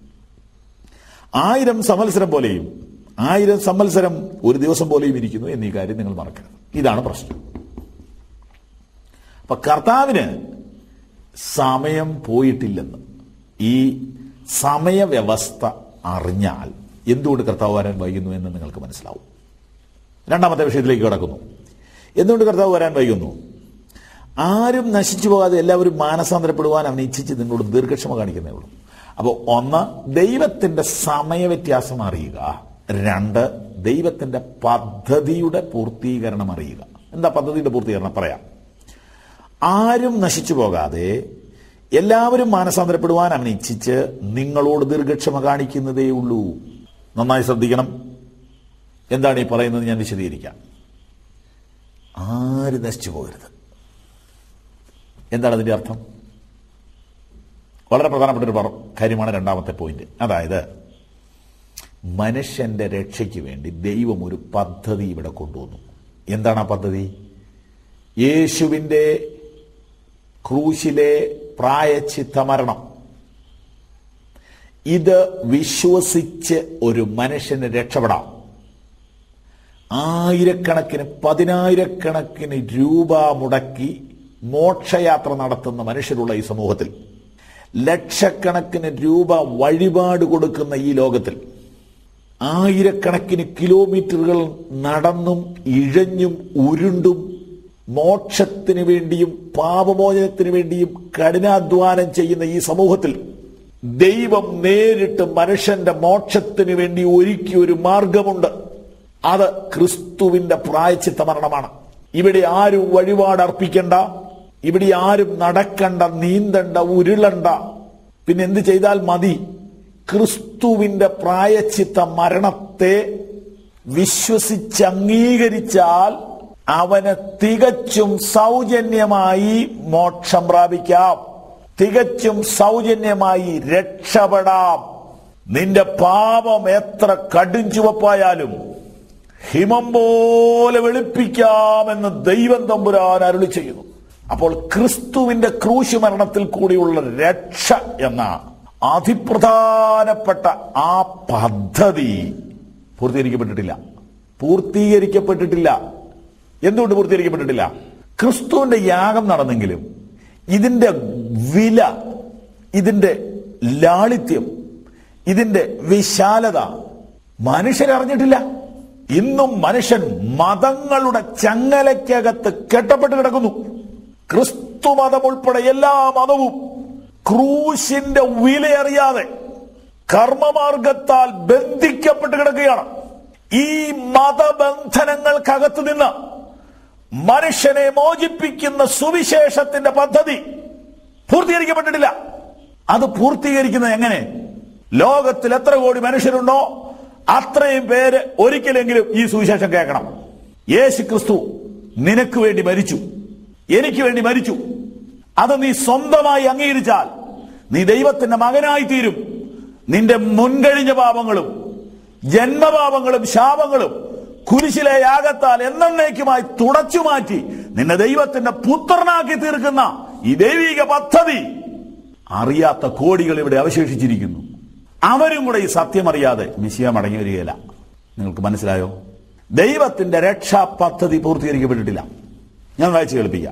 ആയിരം സംവത്സരം പോലെയും ആയിരം സംവത്സരം ഒരു ദിവസം പോലെയും ഇരിക്കുന്നു എന്നീ കാര്യം നിങ്ങൾ മറക്കരുത് ഇതാണ് പ്രശ്നം അപ്പൊ കർത്താവിന് സമയം പോയിട്ടില്ലെന്ന് ഈ സമയവ്യവസ്ഥ അറിഞ്ഞാൽ എന്തുകൊണ്ട് കർത്താവ് വരാൻ വൈകുന്നു എന്ന് നിങ്ങൾക്ക് മനസ്സിലാവും രണ്ടാമത്തെ വിഷയത്തിലേക്ക് കിടക്കുന്നു എന്തുകൊണ്ട് കർത്താവ് വരാൻ വൈകുന്നു ആരും നശിച്ചു പോകാതെ എല്ലാവരും മാനസാന്തരപ്പെടുവാൻ അവൻ ഇച്ഛിച്ച് നിങ്ങളോട് ദീർഘക്ഷമ കാണിക്കുന്നേ ഉള്ളൂ അപ്പോൾ ഒന്ന് ദൈവത്തിന്റെ സമയവ്യത്യാസം അറിയുക രണ്ട് ദൈവത്തിന്റെ പദ്ധതിയുടെ പൂർത്തീകരണം അറിയുക എന്താ പദ്ധതിയുടെ പൂർത്തീകരണം പറയാം ആരും നശിച്ചു പോകാതെ എല്ലാവരും മാനസാന്തരപ്പെടുവാൻ അവൻ ഇച്ഛിച്ച് നിങ്ങളോട് ദീർഘക്ഷമ കാണിക്കുന്നതേ ഉള്ളൂ നന്നായി ശ്രദ്ധിക്കണം എന്താണ് ഈ പറയുന്നത് ഞാൻ വിശദീകരിക്കാം ആര് നശിച്ചു പോകരുത് എന്താണ് അതിന്റെ അർത്ഥം വളരെ പ്രധാനപ്പെട്ട ഒരു പറ- കാര്യമാണ് രണ്ടാമത്തെ പോയിന്റ് അതായത് മനുഷ്യന്റെ രക്ഷയ്ക്ക് വേണ്ടി ദൈവം ഒരു പദ്ധതി ഇവിടെ കൊണ്ടുവന്നു എന്താണ് ആ പദ്ധതി യേശുവിന്റെ ക്രൂശിലെ പ്രായച്ചിത്ത മരണം ഇത് വിശ്വസിച്ച് ഒരു മനുഷ്യന് രക്ഷപ്പെടാം ആയിരക്കണക്കിന് പതിനായിരക്കണക്കിന് രൂപ മുടക്കി മോക്ഷയാത്ര നടത്തുന്ന മനുഷ്യരുള്ള ഈ സമൂഹത്തിൽ ലക്ഷക്കണക്കിന് രൂപ വഴിപാട് കൊടുക്കുന്ന ഈ ലോകത്തിൽ ആയിരക്കണക്കിന് കിലോമീറ്ററുകൾ നടന്നും ഇഴഞ്ഞും ഉരുണ്ടും മോക്ഷത്തിന് വേണ്ടിയും പാപമോചനത്തിന് വേണ്ടിയും കഠിനാധ്വാനം ചെയ്യുന്ന ഈ സമൂഹത്തിൽ ദൈവം നേരിട്ട് മനുഷ്യന്റെ മോക്ഷത്തിന് വേണ്ടി ഒരുക്കിയ ഒരു മാർഗമുണ്ട് അത് ക്രിസ്തുവിന്റെ പ്രായച്ചിത്ത മരണമാണ് ഇവിടെ ആരും വഴിപാട് അർപ്പിക്കണ്ട ഇവിടെ ആരും നടക്കണ്ട നീന്തണ്ട ഉരുളണ്ട പിന്നെ എന്ത് ചെയ്താൽ മതി ക്രിസ്തുവിന്റെ പ്രായച്ചിത്ത മരണത്തെ വിശ്വസിച്ച് അംഗീകരിച്ചാൽ അവന് തികച്ചും സൗജന്യമായി മോക്ഷം പ്രാപിക്കാം തികച്ചും സൗജന്യമായി രക്ഷപ്പെടാം നിന്റെ പാപം എത്ര കടും ചുവപ്പായാലും ഹിമം പോലെ വെളുപ്പിക്കാമെന്ന് ദൈവം തമ്പുരാൻ അരുളി ചെയ്യുന്നു അപ്പോൾ ക്രിസ്തുവിന്റെ ക്രൂശ് മരണത്തിൽ കൂടിയുള്ള രക്ഷ എന്ന അതിപ്രധാനപ്പെട്ട ആ പദ്ധതി പൂർത്തീകരിക്കപ്പെട്ടിട്ടില്ല പൂർത്തീകരിക്കപ്പെട്ടിട്ടില്ല എന്തുകൊണ്ട് പൂർത്തീകരിക്കപ്പെട്ടിട്ടില്ല ക്രിസ്തുവിന്റെ യാഗം നടന്നെങ്കിലും ഇതിന്റെ വില ഇതിന്റെ ലാളിത്യം ഇതിന്റെ വിശാലത മനുഷ്യരറിഞ്ഞിട്ടില്ല ഇന്നും മനുഷ്യൻ മതങ്ങളുടെ ചങ്ങലയ്ക്കകത്ത് കെട്ടപ്പെട്ട് കിടക്കുന്നു ക്രിസ്തു മതം ഉൾപ്പെടെ എല്ലാ മതവും ക്രൂശിന്റെ വിലയറിയാതെ കർമ്മമാർഗത്താൽ ബന്ധിക്കപ്പെട്ട് കിടക്കുകയാണ് ഈ മതബന്ധനങ്ങൾക്കകത്ത് നിന്ന് മനുഷ്യനെ മോചിപ്പിക്കുന്ന സുവിശേഷത്തിന്റെ പദ്ധതി പൂർത്തീകരിക്കപ്പെട്ടിട്ടില്ല അത് പൂർത്തീകരിക്കുന്നത് എങ്ങനെ ലോകത്തിൽ എത്ര കോടി മനുഷ്യരുണ്ടോ അത്രയും പേര് ഒരിക്കലെങ്കിലും ഈ സുവിശേഷം കേൾക്കണം യേശു ക്രിസ്തു നിനക്ക് വേണ്ടി മരിച്ചു എനിക്ക് വേണ്ടി മരിച്ചു അത് നീ സ്വന്തമായി അംഗീകരിച്ചാൽ നീ ദൈവത്തിന്റെ മകനായി തീരും നിന്റെ മുൻകഴിഞ്ഞ പാപങ്ങളും ജന്മപാപങ്ങളും ശാപങ്ങളും കുരിശിലെ യാഗത്താൽ എന്നേക്കുമായി തുടച്ചു മാറ്റി നിന്നെ ദൈവത്തിന്റെ പുത്രനാക്കി തീർക്കുന്ന ഈ ദൈവിക പദ്ധതി അറിയാത്ത കോടികൾ ഇവിടെ അവശേഷിച്ചിരിക്കുന്നു അവരും കൂടെ ഈ സത്യം അറിയാതെ മിശിയ മടങ്ങി വരികയില്ല നിങ്ങൾക്ക് മനസ്സിലായോ ദൈവത്തിന്റെ രക്ഷാ പദ്ധതി പൂർത്തീകരിക്കപ്പെട്ടിട്ടില്ല ഞാൻ വായിച്ചു കേൾപ്പിക്കാം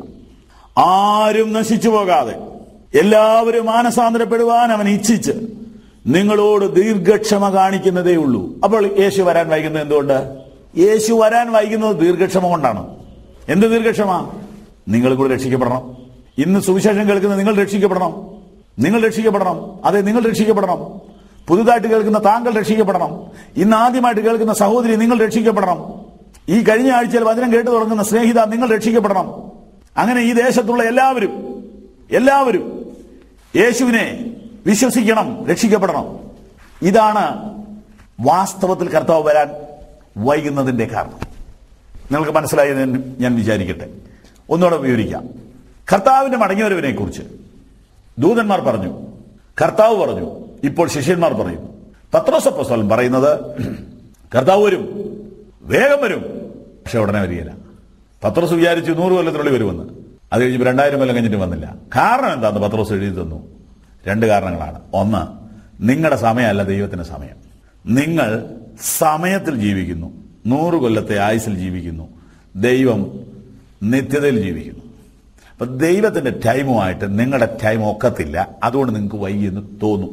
ആരും നശിച്ചു പോകാതെ എല്ലാവരും മാനസാന്തരപ്പെടുവാൻ അവൻ ഇച്ഛിച്ച് നിങ്ങളോട് ദീർഘക്ഷമ കാണിക്കുന്നതേ ഉള്ളൂ അപ്പോൾ യേശു വരാൻ വൈകുന്നത് എന്തുകൊണ്ട് യേശു വരാൻ വൈകുന്നത് ദീർഘക്ഷമ കൊണ്ടാണ് എന്ത് ദീർഘക്ഷമ നിങ്ങൾ കൂടെ രക്ഷിക്കപ്പെടണം ഇന്ന് സുവിശേഷം കേൾക്കുന്ന നിങ്ങൾ രക്ഷിക്കപ്പെടണം നിങ്ങൾ രക്ഷിക്കപ്പെടണം അതെ നിങ്ങൾ രക്ഷിക്കപ്പെടണം പുതുതായിട്ട് കേൾക്കുന്ന താങ്കൾ രക്ഷിക്കപ്പെടണം ഇന്ന് ആദ്യമായിട്ട് കേൾക്കുന്ന സഹോദരി നിങ്ങൾ രക്ഷിക്കപ്പെടണം ഈ കഴിഞ്ഞ ആഴ്ചയിൽ വചനം കേട്ടു തുടങ്ങുന്ന സ്നേഹിത നിങ്ങൾ രക്ഷിക്കപ്പെടണം അങ്ങനെ ഈ ദേശത്തുള്ള എല്ലാവരും എല്ലാവരും യേശുവിനെ വിശ്വസിക്കണം രക്ഷിക്കപ്പെടണം ഇതാണ് വാസ്തവത്തിൽ കർത്താവ് വരാൻ വൈകുന്നതിന്റെ കാരണം നിങ്ങൾക്ക് മനസ്സിലായതെന്ന് ഞാൻ വിചാരിക്കട്ടെ ഒന്നുകൂടെ വിവരിക്കാം കർത്താവിന്റെ മടങ്ങിവരവിനെ കുറിച്ച് ദൂതന്മാർ പറഞ്ഞു കർത്താവ് പറഞ്ഞു ഇപ്പോൾ ശിഷ്യന്മാർ പറയുന്നു പത്രോസപ്പോസ്തലൻ പറയുന്നത് കർത്താവ് വരും വേഗം വരും പക്ഷെ ഉടനെ വരികയില്ല പത്രോസ് വിചാരിച്ചു നൂറ് കൊല്ലത്തിനുള്ളിൽ വരുമെന്ന് അത് കഴിഞ്ഞപ്പോൾ രണ്ടായിരം കൊല്ലം കഴിഞ്ഞിട്ട് വന്നില്ല കാരണം എന്താന്ന് പത്രോസ് എഴുതി തന്നു രണ്ട് കാരണങ്ങളാണ് ഒന്ന് നിങ്ങളുടെ സമയമല്ല ദൈവത്തിന്റെ സമയം നിങ്ങൾ സമയത്തിൽ ജീവിക്കുന്നു നൂറ് കൊല്ലത്തെ ആയുസിൽ ജീവിക്കുന്നു ദൈവം നിത്യതയിൽ ജീവിക്കുന്നു അപ്പൊ ദൈവത്തിന്റെ ടൈമുമായിട്ട് നിങ്ങളുടെ ടൈം ഒക്കത്തില്ല അതുകൊണ്ട് നിങ്ങൾക്ക് വൈകിയെന്ന് തോന്നും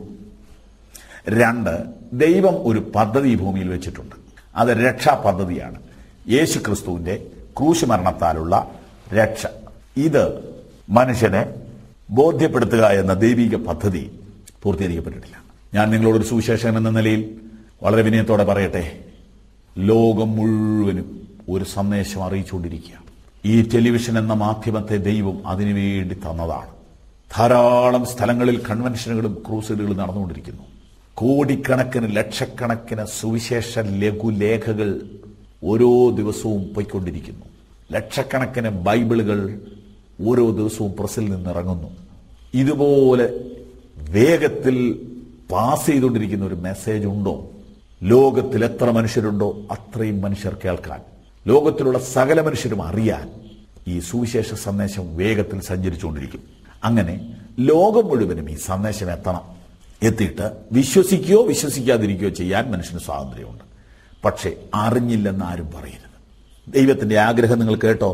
രണ്ട് ദൈവം ഒരു പദ്ധതി ഈ ഭൂമിയിൽ വെച്ചിട്ടുണ്ട് അത് രക്ഷാ പദ്ധതിയാണ് യേശു ക്രിസ്തുവിന്റെ ക്രൂശ് മരണത്താലുള്ള രക്ഷ ഇത് മനുഷ്യനെ ബോധ്യപ്പെടുത്തുക എന്ന ദൈവിക പദ്ധതി പൂർത്തീകരിക്കപ്പെട്ടിട്ടില്ല ഞാൻ നിങ്ങളോടൊരു സുവിശേഷൻ എന്ന നിലയിൽ വളരെ വിനയത്തോടെ പറയട്ടെ ലോകം മുഴുവനും ഒരു സന്ദേശം അറിയിച്ചുകൊണ്ടിരിക്കുക ഈ ടെലിവിഷൻ എന്ന മാധ്യമത്തെ ദൈവം അതിനുവേണ്ടി തന്നതാണ് ധാരാളം സ്ഥലങ്ങളിൽ കൺവെൻഷനുകളും ക്രൂസൈഡുകളും നടന്നുകൊണ്ടിരിക്കുന്നു കോടിക്കണക്കിന് ലക്ഷക്കണക്കിന് സുവിശേഷ ലഘുലേഖകൾ ഓരോ ദിവസവും പോയിക്കൊണ്ടിരിക്കുന്നു ലക്ഷക്കണക്കിന് ബൈബിളുകൾ ഓരോ ദിവസവും പ്രസിൽ നിന്നിറങ്ങുന്നു ഇതുപോലെ വേഗത്തിൽ പാസ് ചെയ്തുകൊണ്ടിരിക്കുന്ന ഒരു മെസ്സേജ് ഉണ്ടോ ലോകത്തിൽ എത്ര മനുഷ്യരുണ്ടോ അത്രയും മനുഷ്യർ കേൾക്കാൻ ലോകത്തിലുള്ള സകല മനുഷ്യരും അറിയാൻ ഈ സുവിശേഷ സന്ദേശം വേഗത്തിൽ സഞ്ചരിച്ചുകൊണ്ടിരിക്കും അങ്ങനെ ലോകം മുഴുവനും ഈ സന്ദേശം എത്തണം എത്തിയിട്ട് വിശ്വസിക്കുകയോ വിശ്വസിക്കാതിരിക്കുകയോ ചെയ്യാൻ മനുഷ്യന് സ്വാതന്ത്ര്യമുണ്ട് പക്ഷേ അറിഞ്ഞില്ലെന്ന് ആരും പറയരുത് ദൈവത്തിന്റെ ആഗ്രഹം നിങ്ങൾ കേട്ടോ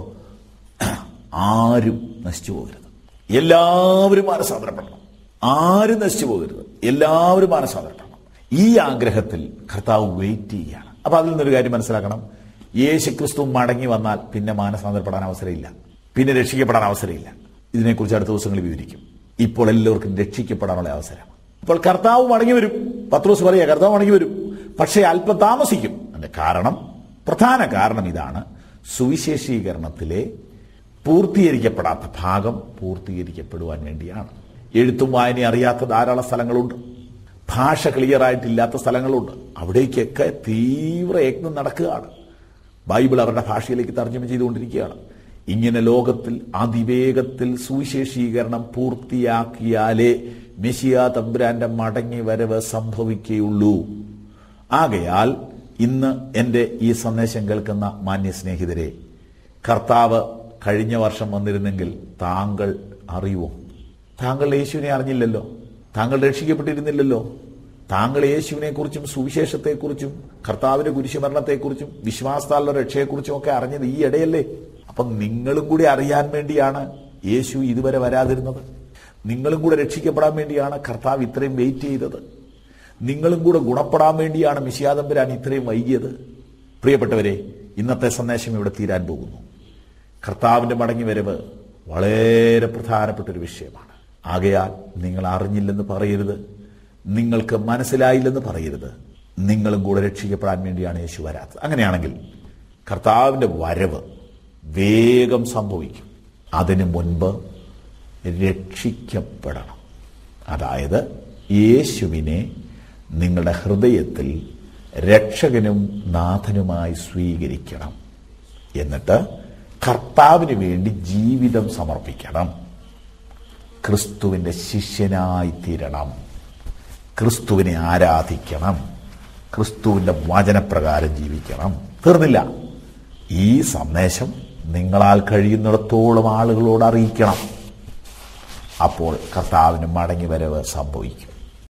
ആരും നശിച്ചു പോകരുത് എല്ലാവരും മാനസാന്തരപ്പെടണം ആരും നശിച്ചു പോകരുത് എല്ലാവരും മാനസാന്തരപ്പെടണം ഈ ആഗ്രഹത്തിൽ കർത്താവ് വെയിറ്റ് ചെയ്യുകയാണ് അപ്പൊ അതിൽ നിന്നൊരു കാര്യം മനസ്സിലാക്കണം യേശു ക്രിസ്തു മടങ്ങി വന്നാൽ പിന്നെ മാനസാന്തരപ്പെടാൻ അവസരമില്ല പിന്നെ രക്ഷിക്കപ്പെടാൻ അവസരമില്ല ഇതിനെക്കുറിച്ച് അടുത്ത ദിവസങ്ങളിൽ വിവരിക്കും ഇപ്പോൾ എല്ലാവർക്കും രക്ഷിക്കപ്പെടാനുള്ള അവസരം ഇപ്പോൾ കർത്താവ് മടങ്ങി വരും പത്രോസ് പറയാ കർത്താവ് മടങ്ങി വരും പക്ഷേ അല്പം താമസിക്കും അതിന്റെ കാരണം പ്രധാന കാരണം ഇതാണ് സുവിശേഷീകരണത്തിലെ പൂർത്തീകരിക്കപ്പെടാത്ത ഭാഗം പൂർത്തീകരിക്കപ്പെടുവാൻ വേണ്ടിയാണ് എഴുത്തും വായനയും അറിയാത്ത ധാരാളം സ്ഥലങ്ങളുണ്ട് ഭാഷ ക്ലിയർ ആയിട്ടില്ലാത്ത സ്ഥലങ്ങളുണ്ട് അവിടേക്കൊക്കെ തീവ്ര യജ്ഞം നടക്കുകയാണ് ബൈബിൾ അവരുടെ ഭാഷയിലേക്ക് തർജ്ജമ ചെയ്തുകൊണ്ടിരിക്കുകയാണ് ഇങ്ങനെ ലോകത്തിൽ അതിവേഗത്തിൽ സുവിശേഷീകരണം പൂർത്തിയാക്കിയാലേ മെസ്സിയ തമ്പുരാന്റെ മടങ്ങി വരവ് സംഭവിക്കുകയുള്ളൂ ആകയാൽ ഇന്ന് എൻ്റെ ഈ സന്ദേശം കേൾക്കുന്ന മാന്യ സ്നേഹിതരെ കർത്താവ് കഴിഞ്ഞ വർഷം വന്നിരുന്നെങ്കിൽ താങ്കൾ അറിയുമോ താങ്കൾ യേശുവിനെ അറിഞ്ഞില്ലല്ലോ താങ്കൾ രക്ഷിക്കപ്പെട്ടിരുന്നില്ലല്ലോ താങ്കൾ യേശുവിനെ കുറിച്ചും സുവിശേഷത്തെക്കുറിച്ചും കർത്താവിന്റെ കുരിശുമരണത്തെക്കുറിച്ചും വിശ്വാസത്താലുള്ള രക്ഷയെക്കുറിച്ചും ഒക്കെ അറിഞ്ഞത് ഈ ഇടയല്ലേ അപ്പം നിങ്ങളും കൂടി അറിയാൻ വേണ്ടിയാണ് യേശു ഇതുവരെ വരാതിരുന്നത് നിങ്ങളും കൂടെ രക്ഷിക്കപ്പെടാൻ വേണ്ടിയാണ് കർത്താവ് ഇത്രയും വെയിറ്റ് ചെയ്തത് നിങ്ങളും കൂടെ ഗുണപ്പെടാൻ വേണ്ടിയാണ് മിശിയാദമ്പരാൻ ഇത്രയും വൈകിയത് പ്രിയപ്പെട്ടവരെ ഇന്നത്തെ സന്ദേശം ഇവിടെ തീരാൻ പോകുന്നു കർത്താവിന്റെ മടങ്ങി വരവ് വളരെ പ്രധാനപ്പെട്ട ഒരു വിഷയമാണ് ആകയാൽ നിങ്ങൾ അറിഞ്ഞില്ലെന്ന് പറയരുത് നിങ്ങൾക്ക് മനസ്സിലായില്ലെന്ന് പറയരുത് നിങ്ങളും കൂടെ രക്ഷിക്കപ്പെടാൻ വേണ്ടിയാണ് യേശു വരാത്തത് അങ്ങനെയാണെങ്കിൽ കർത്താവിൻ്റെ വരവ് വേഗം സംഭവിക്കും അതിനു മുൻപ് രക്ഷിക്കപ്പെടണം അതായത് യേശുവിനെ നിങ്ങളുടെ ഹൃദയത്തിൽ രക്ഷകനും നാഥനുമായി സ്വീകരിക്കണം എന്നിട്ട് കർത്താവിന് വേണ്ടി ജീവിതം സമർപ്പിക്കണം ക്രിസ്തുവിൻ്റെ ശിഷ്യനായി തീരണം ക്രിസ്തുവിനെ ആരാധിക്കണം ക്രിസ്തുവിൻ്റെ വചനപ്രകാരം ജീവിക്കണം തീർന്നില്ല ഈ സന്ദേശം നിങ്ങളാൽ കഴിയുന്നിടത്തോളം ആളുകളോട് അറിയിക്കണം അപ്പോൾ കർത്താവിന് മടങ്ങി വരവ് സംഭവിക്കും